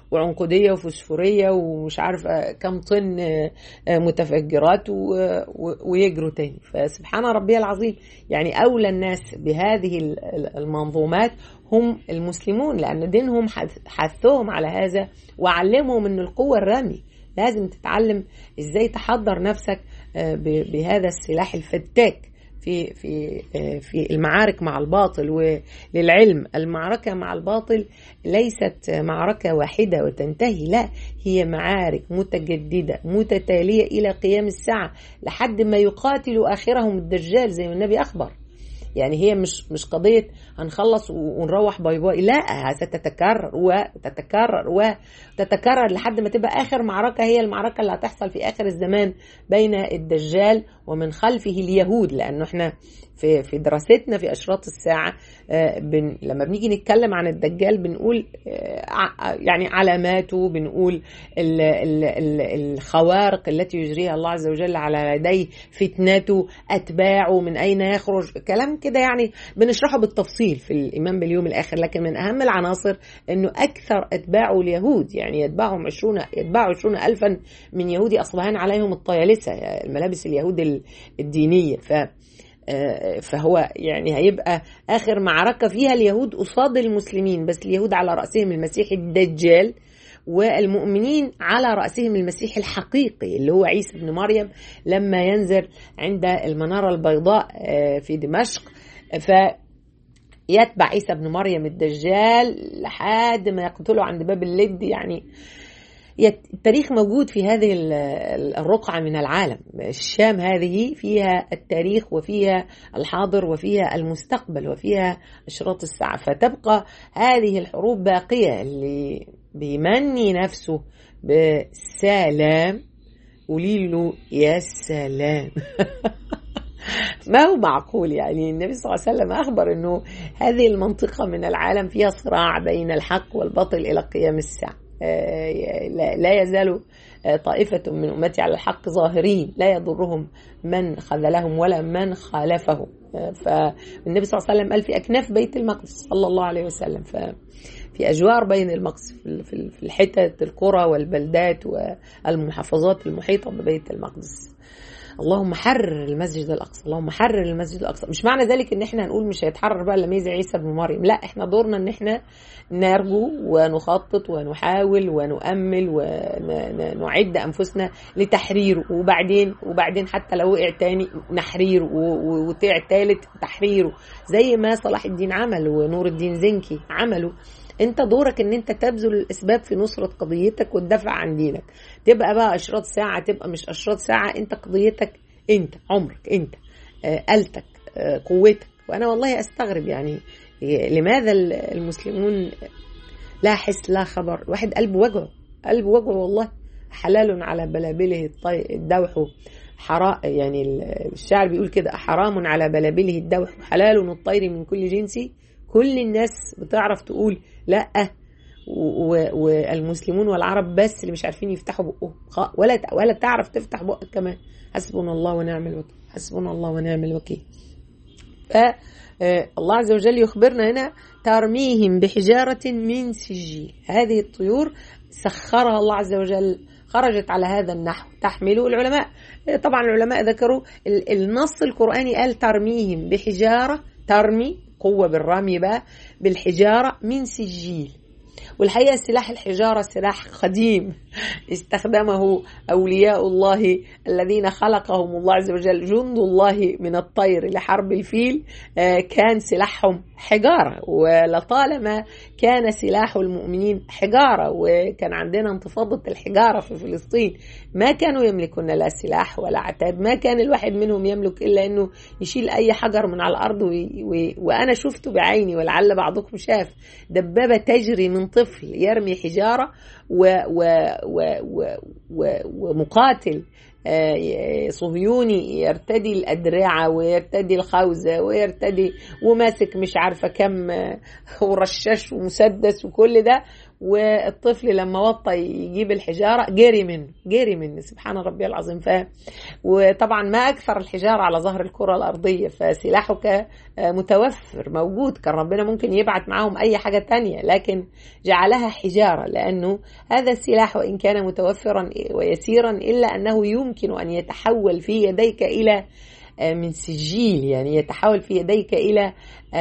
وعنقوديه وفوسفوريه ومش عارفه كم طن متفجرات ويجروا تاني فسبحان ربي العظيم يعني اولى الناس بهذه المنظومات هم المسلمون لان دينهم حثهم على هذا وعلمهم ان القوه الرمي لازم تتعلم ازاي تحضر نفسك بهذا السلاح الفتاك في في في المعارك مع الباطل وللعلم المعركة مع الباطل ليست معركة واحدة وتنتهي لا هي معارك متجددة متتالية إلى قيام الساعة لحد ما يقاتل آخرهم الدجال زي ما النبي أخبر يعني هي مش مش قضيه هنخلص ونروح باي باي لا ستتكرر وتتكرر وتتكرر لحد ما تبقى اخر معركه هي المعركه اللي هتحصل في اخر الزمان بين الدجال ومن خلفه اليهود لانه احنا في في دراستنا في اشراط الساعه بن لما بنيجي نتكلم عن الدجال بنقول يعني علاماته بنقول ال ال ال الخوارق التي يجريها الله عز وجل على يديه فتنته اتباعه من اين يخرج كلام كده يعني بنشرحه بالتفصيل في الايمان باليوم الاخر لكن من اهم العناصر انه اكثر اتباعه اليهود يعني يتبعهم 20 يتبعوا 20 الفا من يهودي اصبحان عليهم الطيالسه الملابس اليهود الدينيه ف فهو يعني هيبقى اخر معركه فيها اليهود قصاد المسلمين بس اليهود على راسهم المسيح الدجال والمؤمنين على راسهم المسيح الحقيقي اللي هو عيسى بن مريم لما ينزل عند المناره البيضاء في دمشق ف يتبع عيسى بن مريم الدجال لحد ما يقتله عند باب اللد يعني التاريخ موجود في هذه الرقعة من العالم الشام هذه فيها التاريخ وفيها الحاضر وفيها المستقبل وفيها أشراط الساعة فتبقى هذه الحروب باقية اللي بيمني نفسه بسلام قولي له يا سلام ما هو معقول يعني النبي صلى الله عليه وسلم أخبر أنه هذه المنطقة من العالم فيها صراع بين الحق والباطل إلى قيام الساعة لا يزال طائفة من أمتي على الحق ظاهرين لا يضرهم من خذلهم ولا من خالفهم فالنبي صلى الله عليه وسلم قال في أكناف بيت المقدس صلى الله عليه وسلم في أجوار بين المقدس في الحتت القرى والبلدات والمحافظات المحيطة ببيت المقدس اللهم حرر المسجد الاقصى اللهم حرر المسجد الاقصى مش معنى ذلك ان احنا هنقول مش هيتحرر بقى الا زي عيسى بن مريم لا احنا دورنا ان احنا نرجو ونخطط ونحاول ونؤمل ونعد انفسنا لتحريره وبعدين وبعدين حتى لو وقع تاني نحريره وطلع تالت تحريره زي ما صلاح الدين عمل ونور الدين زنكي عملوا انت دورك ان انت تبذل الاسباب في نصرة قضيتك والدفع عن دينك تبقى بقى اشراط ساعة تبقى مش اشراط ساعة انت قضيتك انت عمرك انت آلتك قوتك وانا والله استغرب يعني لماذا المسلمون لا حس لا خبر الواحد قلبه وجعه قلبه وجعه والله حلال على بلابله الدوح حرام يعني الشاعر بيقول كده حرام على بلابله الدوح حلال الطير من كل جنس كل الناس بتعرف تقول لا والمسلمون والعرب بس اللي مش عارفين يفتحوا بقهم ولا ولا تعرف تفتح بقك كمان حسبنا الله ونعم الوكيل حسبنا الله ونعم الوكيل الله عز وجل يخبرنا هنا ترميهم بحجارة من سجيل هذه الطيور سخرها الله عز وجل خرجت على هذا النحو تحمله العلماء طبعا العلماء ذكروا النص القرآني قال ترميهم بحجارة ترمي قوة بالرمي بقى بالحجارة من سجيل والحقيقة سلاح الحجارة سلاح قديم استخدمه أولياء الله الذين خلقهم الله عز وجل جند الله من الطير لحرب الفيل كان سلاحهم حجارة ولطالما كان سلاح المؤمنين حجارة وكان عندنا انتفاضة الحجارة في فلسطين ما كانوا يملكون لا سلاح ولا عتاد ما كان الواحد منهم يملك إلا أنه يشيل أي حجر من على الأرض وي وي وأنا شفته بعيني ولعل بعضكم شاف دبابة تجري من طفل يرمي حجارة و و و و و ومقاتل صهيوني يرتدي الأدرعة ويرتدي الخوذة ويرتدي وماسك مش عارفة كم ورشاش ومسدس وكل ده والطفل لما وطى يجيب الحجارة جري منه جري منه سبحان ربي العظيم ف وطبعا ما أكثر الحجارة على ظهر الكرة الأرضية فسلاحك متوفر موجود كان ربنا ممكن يبعت معاهم أي حاجة تانية لكن جعلها حجارة لأنه هذا السلاح وإن كان متوفرا ويسيرا إلا أنه يمكن أن يتحول في يديك إلى من سجيل يعني يتحول في يديك إلى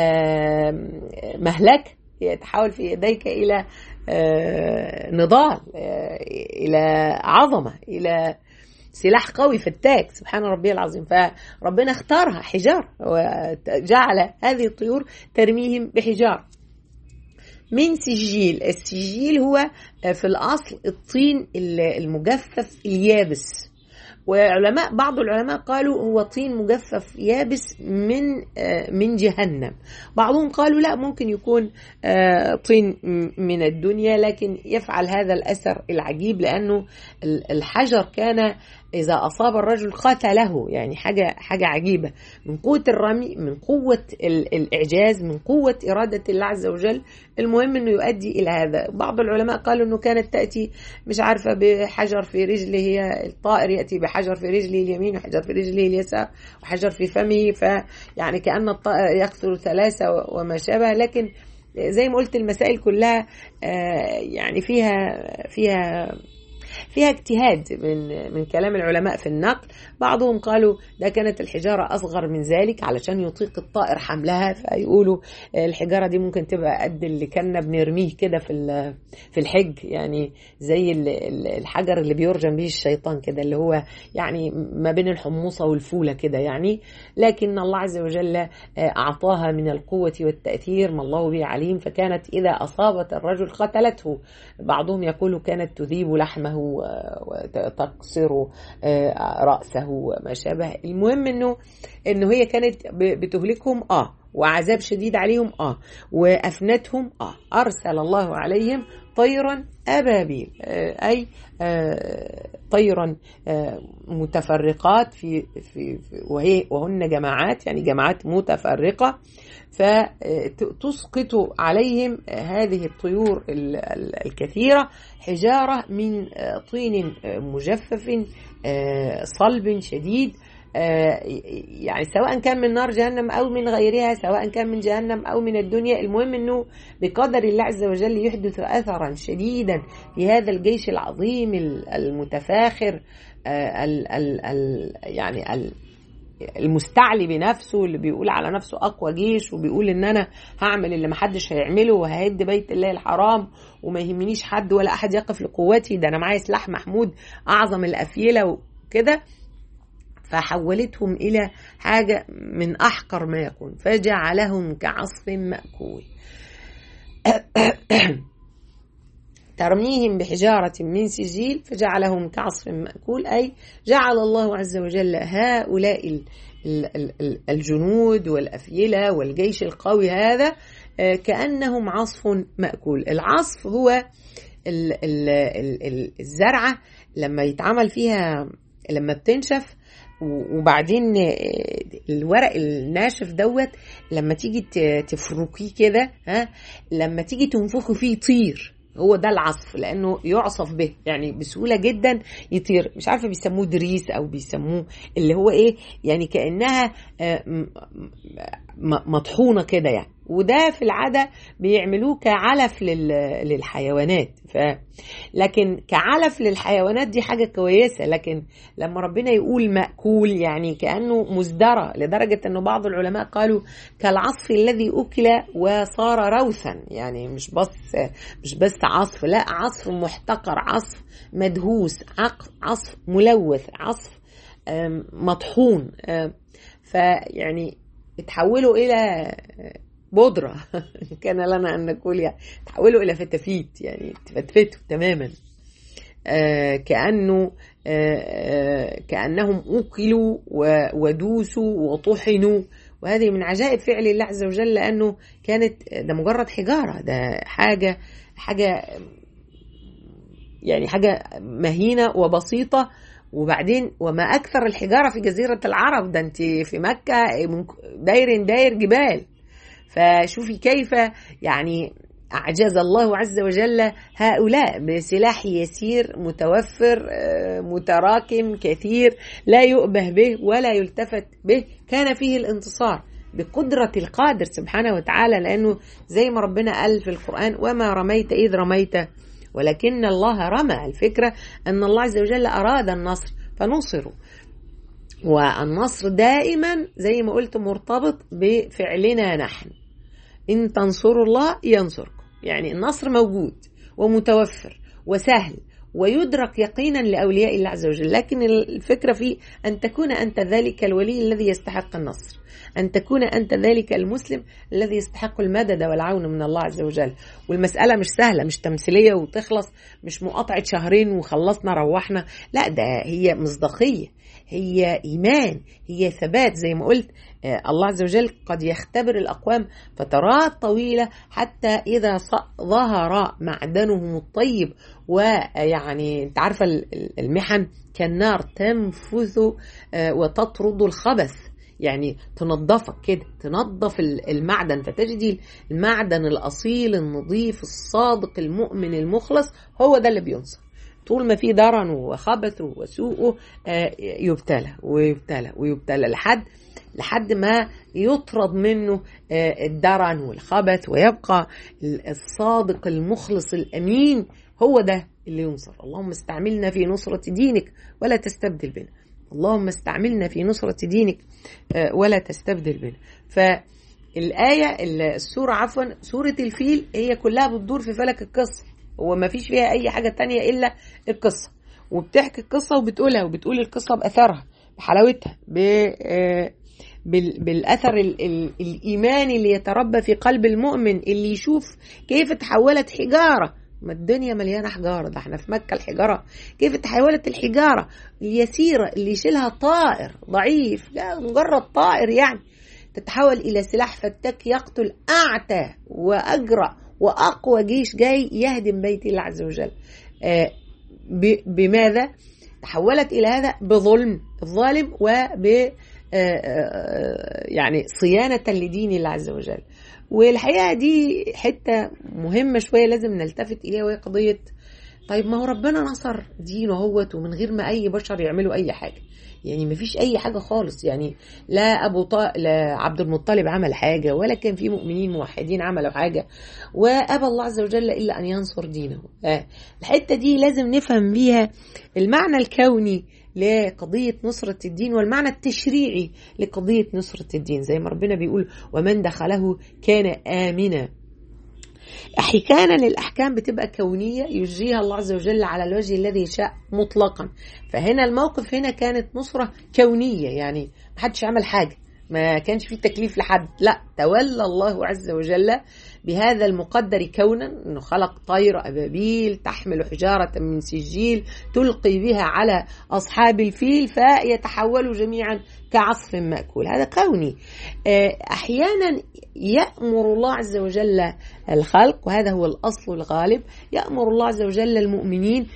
مهلكة يتحول في يديك إلى نضال إلى عظمة إلى سلاح قوي فتاك سبحان ربي العظيم فربنا اختارها حجار وجعل هذه الطيور ترميهم بحجار من سجيل السجيل هو في الأصل الطين المجفف اليابس وعلماء بعض العلماء قالوا هو طين مجفف يابس من من جهنم بعضهم قالوا لا ممكن يكون طين من الدنيا لكن يفعل هذا الاثر العجيب لانه الحجر كان إذا أصاب الرجل قتله يعني حاجة حاجة عجيبة من قوة الرمي من قوة الإعجاز من قوة إرادة الله عز وجل المهم أنه يؤدي إلى هذا بعض العلماء قالوا أنه كانت تأتي مش عارفة بحجر في رجله هي الطائر يأتي بحجر في رجله اليمين وحجر في رجله اليسار وحجر في فمه فيعني كأن الطائر يقتل ثلاثة وما شابه لكن زي ما قلت المسائل كلها يعني فيها فيها فيها اجتهاد من من كلام العلماء في النقل بعضهم قالوا ده كانت الحجارة أصغر من ذلك علشان يطيق الطائر حملها فيقولوا الحجارة دي ممكن تبقى قد اللي كنا بنرميه كده في في الحج يعني زي الحجر اللي بيرجم به الشيطان كده اللي هو يعني ما بين الحموصة والفولة كده يعني لكن الله عز وجل أعطاها من القوة والتأثير ما الله به عليم فكانت إذا أصابت الرجل قتلته بعضهم يقول كانت تذيب لحمه وتقصر رأسه وما شابه المهم انه انه هي كانت بتهلكهم اه وعذاب شديد عليهم اه وافنتهم اه ارسل الله عليهم طيرا ابابيل آه اي آه طيرا آه متفرقات في, في, في وهي وهن جماعات يعني جماعات متفرقه فتسقط عليهم هذه الطيور الكثيره حجاره من طين مجفف صلب شديد يعني سواء كان من نار جهنم او من غيرها سواء كان من جهنم او من الدنيا المهم انه بقدر الله عز وجل يحدث اثرا شديدا في هذا الجيش العظيم المتفاخر ال ال ال يعني ال المستعلي بنفسه اللي بيقول على نفسه اقوى جيش وبيقول ان انا هعمل اللي محدش هيعمله وههد بيت الله الحرام وما يهمنيش حد ولا احد يقف لقوتي ده انا معايا سلاح محمود اعظم الافيله وكده فحولتهم الى حاجه من احقر ما يكون فجعلهم كعصف ماكول ترميهم بحجارة من سجيل فجعلهم كعصف مأكول أي جعل الله عز وجل هؤلاء الجنود والأفيلة والجيش القوي هذا كأنهم عصف مأكول العصف هو الزرعة لما يتعمل فيها لما بتنشف وبعدين الورق الناشف دوت لما تيجي تفركيه كده ها لما تيجي تنفخه فيه يطير هو ده العصف لانه يعصف به يعني بسهوله جدا يطير مش عارفه بيسموه دريس او بيسموه اللي هو ايه يعني كانها مطحونه كده يعني وده في العادة بيعملوه كعلف للحيوانات ف... لكن كعلف للحيوانات دي حاجة كويسة لكن لما ربنا يقول مأكول يعني كأنه مزدرى لدرجة أنه بعض العلماء قالوا كالعصف الذي أكل وصار روثا يعني مش بس مش بس عصف لا عصف محتقر عصف مدهوس عصف ملوث عصف مطحون فيعني اتحولوا إلى بودرة كان لنا أن نقول يعني تحولوا إلى فتافيت يعني تفتفتوا تماما آه كأنه آه كأنهم أكلوا ودوسوا وطحنوا وهذه من عجائب فعل الله عز وجل لأنه كانت ده مجرد حجارة ده حاجة حاجة يعني حاجة مهينة وبسيطة وبعدين وما أكثر الحجارة في جزيرة العرب ده أنت في مكة داير داير جبال فشوفي كيف يعني أعجز الله عز وجل هؤلاء بسلاح يسير متوفر متراكم كثير لا يؤبه به ولا يلتفت به كان فيه الانتصار بقدرة القادر سبحانه وتعالى لأنه زي ما ربنا قال في القرآن وما رميت إذ رميت ولكن الله رمى الفكرة أن الله عز وجل أراد النصر فنصروا والنصر دائما زي ما قلت مرتبط بفعلنا نحن إن تنصروا الله ينصركم يعني النصر موجود ومتوفر وسهل ويدرك يقينا لأولياء الله عز وجل لكن الفكرة في أن تكون أنت ذلك الولي الذي يستحق النصر أن تكون أنت ذلك المسلم الذي يستحق المدد والعون من الله عز وجل والمسألة مش سهلة مش تمثيلية وتخلص مش مقاطعة شهرين وخلصنا روحنا لا ده هي مصداقية هي إيمان هي ثبات زي ما قلت الله عز وجل قد يختبر الأقوام فترات طويلة حتى إذا ظهر معدنهم الطيب ويعني أنت عارفة المحن كالنار تنفث وتطرد الخبث يعني تنظفك كده تنظف المعدن فتجدي المعدن الأصيل النظيف الصادق المؤمن المخلص هو ده اللي بينصر طول ما في درن وخبث وسوءه يبتلى ويبتلى ويبتلى لحد لحد ما يطرد منه الدرن والخبث ويبقى الصادق المخلص الامين هو ده اللي ينصر اللهم استعملنا في نصرة دينك ولا تستبدل بنا اللهم استعملنا في نصرة دينك ولا تستبدل بنا فالآية السورة عفوا سورة الفيل هي كلها بتدور في فلك القصة هو ما فيش فيها أي حاجة تانية إلا القصة وبتحكي القصة وبتقولها وبتقول القصة بأثرها بحلاوتها ب بالاثر الايماني اللي يتربى في قلب المؤمن اللي يشوف كيف تحولت حجاره ما الدنيا مليانه حجاره ده احنا في مكه الحجاره كيف تحولت الحجاره اليسيره اللي يشيلها طائر ضعيف لا مجرد طائر يعني تتحول الى سلاح فتاك يقتل اعتى واجرأ واقوى جيش جاي يهدم بيت الله عز وجل آه بماذا تحولت الى هذا بظلم الظالم وب يعني صيانة لدين الله عز وجل والحقيقة دي حتة مهمة شوية لازم نلتفت إليها وهي قضية طيب ما هو ربنا نصر دينه هوت ومن غير ما أي بشر يعملوا أي حاجة يعني ما فيش أي حاجة خالص يعني لا أبو طا... لا عبد المطلب عمل حاجة ولا كان في مؤمنين موحدين عملوا حاجة وأبى الله عز وجل إلا أن ينصر دينه آه. الحتة دي لازم نفهم بيها المعنى الكوني لقضية نصرة الدين والمعنى التشريعي لقضية نصرة الدين زي ما ربنا بيقول ومن دخله كان آمنا أحيانا الأحكام بتبقى كونية يجريها الله عز وجل على الوجه الذي شاء مطلقا فهنا الموقف هنا كانت نصرة كونية يعني محدش عمل حاجة ما كانش في تكليف لحد لا تولى الله عز وجل بهذا المقدر كونا انه خلق طير ابابيل تحمل حجاره من سجيل تلقي بها على اصحاب الفيل فيتحولوا جميعا كعصف ماكول هذا كوني احيانا يامر الله عز وجل الخلق وهذا هو الاصل الغالب يامر الله عز وجل المؤمنين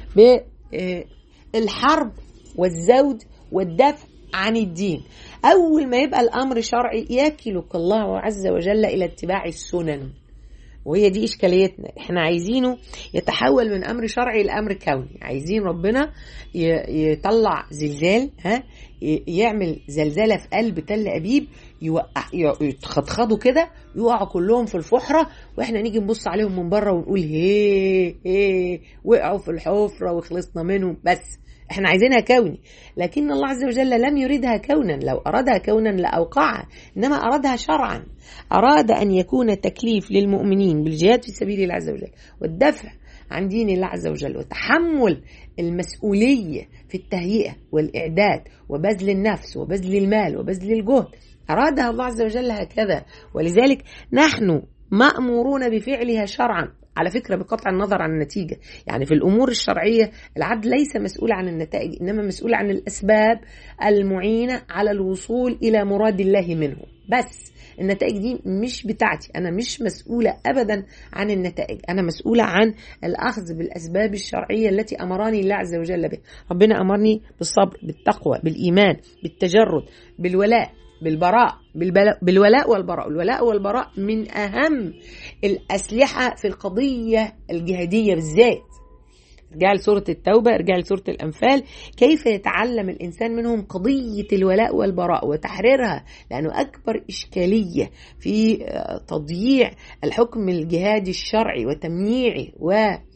بالحرب والزود والدفع عن الدين أول ما يبقى الأمر شرعي يكلك الله عز وجل إلى اتباع السنن وهي دي إشكاليتنا إحنا عايزينه يتحول من أمر شرعي لأمر كوني عايزين ربنا يطلع زلزال ها يعمل زلزلة في قلب تل أبيب يوقع يتخضخضوا كده يقعوا كلهم في الفحرة واحنا نيجي نبص عليهم من بره ونقول هي هي وقعوا في الحفرة وخلصنا منهم بس احنا عايزينها كوني لكن الله عز وجل لم يريدها كونا لو أرادها كونا لأوقعها إنما أرادها شرعا أراد أن يكون تكليف للمؤمنين بالجهاد في سبيل الله عز وجل والدفع عن دين الله عز وجل وتحمل المسؤولية في التهيئة والإعداد وبذل النفس وبذل المال وبذل الجهد أرادها الله عز وجل هكذا ولذلك نحن مأمورون بفعلها شرعا على فكرة بقطع النظر عن النتيجة يعني في الأمور الشرعية العبد ليس مسؤول عن النتائج إنما مسؤول عن الأسباب المعينة على الوصول إلى مراد الله منه بس النتائج دي مش بتاعتي أنا مش مسؤولة أبدا عن النتائج أنا مسؤولة عن الأخذ بالأسباب الشرعية التي أمراني الله عز وجل بها ربنا أمرني بالصبر بالتقوى بالإيمان بالتجرد بالولاء بالبراء بالولاء والبراء الولاء والبراء من أهم الأسلحة في القضية الجهادية بالذات ارجع لسورة التوبة ارجع لسورة الأنفال كيف يتعلم الإنسان منهم قضية الولاء والبراء وتحريرها لأنه أكبر إشكالية في تضييع الحكم الجهادي الشرعي وتمييعه و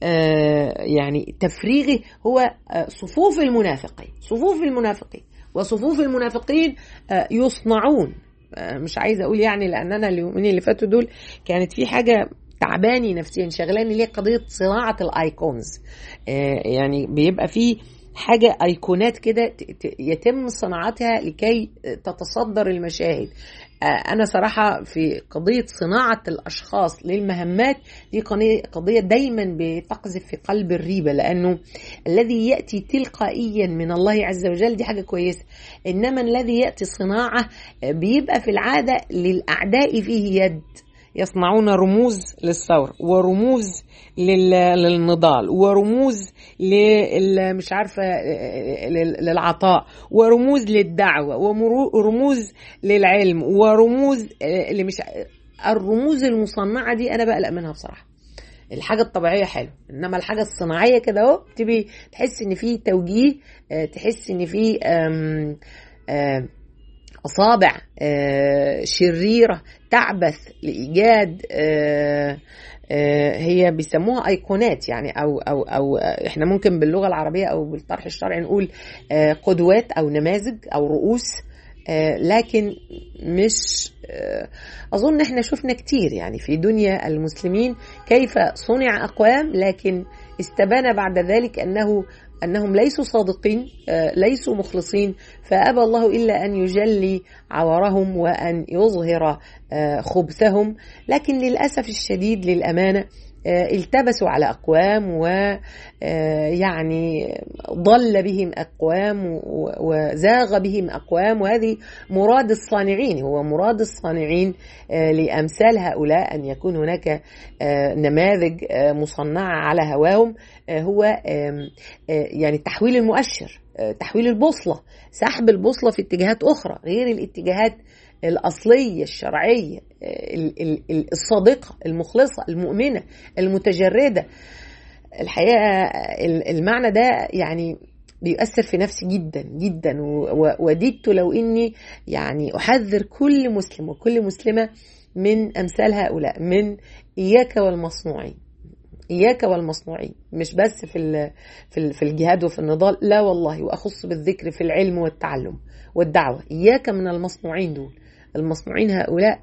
يعني تفريغه هو صفوف المنافقين صفوف المنافقين وصفوف المنافقين يصنعون مش عايزه اقول يعني لان انا اليومين اللي فاتوا دول كانت في حاجه تعباني نفسيا شغلاني ليه قضيه صناعه الايكونز يعني بيبقى في حاجة أيقونات كده يتم صناعتها لكي تتصدر المشاهد أنا صراحة في قضية صناعة الأشخاص للمهمات دي قضية دايما بتقذف في قلب الريبة لأنه الذي يأتي تلقائيا من الله عز وجل دي حاجة كويسة إنما الذي يأتي صناعة بيبقى في العادة للأعداء فيه يد يصنعون رموز للثورة ورموز للنضال ورموز لل مش عارفة للعطاء ورموز للدعوة ورموز للعلم ورموز اللي مش الرموز المصنعة دي أنا بقلق منها بصراحة الحاجة الطبيعية حلو إنما الحاجة الصناعية كده أهو تبي تحس إن في توجيه تحس إن في أصابع شريرة تعبث لإيجاد هي بيسموها ايقونات يعني او او او احنا ممكن باللغه العربيه او بالطرح الشرعي نقول قدوات او نماذج او رؤوس لكن مش اظن احنا شفنا كتير يعني في دنيا المسلمين كيف صنع اقوام لكن استبان بعد ذلك انه انهم ليسوا صادقين ليسوا مخلصين فابى الله الا ان يجلي عورهم وان يظهر خبثهم لكن للاسف الشديد للامانه التبسوا على اقوام ويعني ضل بهم اقوام وزاغ بهم اقوام وهذه مراد الصانعين هو مراد الصانعين لامثال هؤلاء ان يكون هناك نماذج مصنعه على هواهم هو يعني تحويل المؤشر تحويل البوصله سحب البوصله في اتجاهات اخرى غير الاتجاهات الأصلية الشرعية الصادقة المخلصة المؤمنة المتجردة الحقيقة المعنى ده يعني بيؤثر في نفسي جدا جدا وددت لو اني يعني احذر كل مسلم وكل مسلمه من امثال هؤلاء من اياك والمصنوعين اياك والمصنوعين مش بس في في في الجهاد وفي النضال لا والله واخص بالذكر في العلم والتعلم والدعوه اياك من المصنوعين دول المصنوعين هؤلاء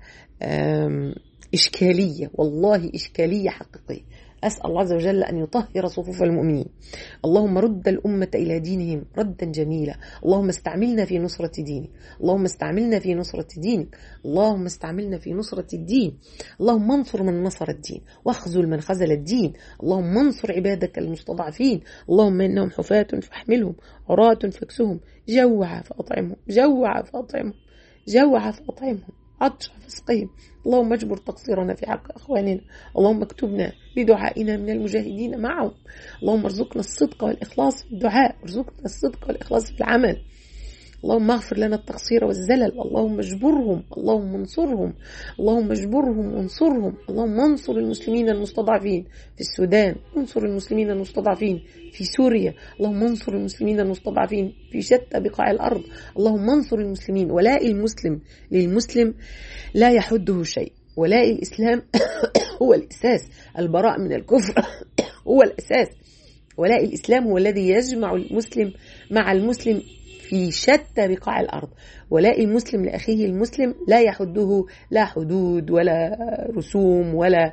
إشكالية والله إشكالية حقيقية أسأل الله عز وجل أن يطهر صفوف المؤمنين اللهم رد الأمة إلى دينهم ردا جميلا اللهم استعملنا في نصرة دينك اللهم استعملنا في نصرة دينك اللهم استعملنا في نصرة الدين اللهم انصر من نصر الدين واخذل من خذل الدين اللهم انصر عبادك المستضعفين اللهم إنهم حفاة فاحملهم عراة فاكسهم جوع فأطعمهم جوع فأطعمهم جوع فأطعمهم عطش فاسقهم اللهم اجبر تقصيرنا في حق أخواننا اللهم اكتبنا بدعائنا من المجاهدين معهم اللهم ارزقنا الصدق والإخلاص في الدعاء ارزقنا الصدق والإخلاص في العمل اللهم اغفر لنا التقصير والزلل اللهم اجبرهم اللهم انصرهم اللهم اجبرهم وانصرهم اللهم انصر المسلمين المستضعفين في السودان انصر المسلمين المستضعفين في سوريا اللهم انصر المسلمين المستضعفين في شتى بقاع الارض اللهم انصر المسلمين ولاء المسلم للمسلم لا يحده شيء ولاء الاسلام هو الاساس البراء من الكفر هو الاساس ولاء الاسلام هو الذي يجمع المسلم مع المسلم في شتى بقاع الارض ولاء المسلم لاخيه المسلم لا يحده لا حدود ولا رسوم ولا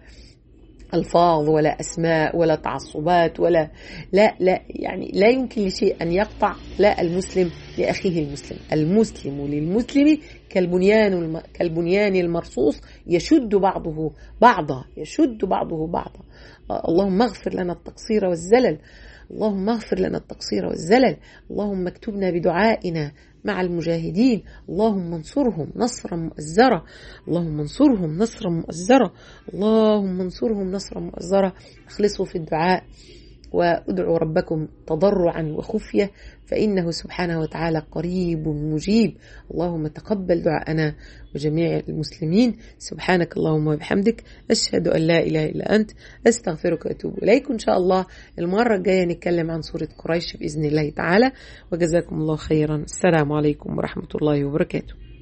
الفاظ ولا اسماء ولا تعصبات ولا لا لا يعني لا يمكن لشيء ان يقطع لا المسلم لاخيه المسلم المسلم للمسلم كالبنيان كالبنيان المرصوص يشد بعضه بعضا يشد بعضه بعضا اللهم اغفر لنا التقصير والزلل اللهم اغفر لنا التقصير والزلل اللهم اكتبنا بدعائنا مع المجاهدين اللهم انصرهم نصرا مؤزرا اللهم انصرهم نصرا مؤزرا اللهم انصرهم نصرا مؤزرا اخلصوا في الدعاء وادعوا ربكم تضرعا وخفيه فانه سبحانه وتعالى قريب مجيب اللهم تقبل دعاءنا وجميع المسلمين سبحانك اللهم وبحمدك اشهد ان لا اله الا انت استغفرك واتوب اليك ان شاء الله المره الجايه نتكلم عن سوره قريش باذن الله تعالى وجزاكم الله خيرا السلام عليكم ورحمه الله وبركاته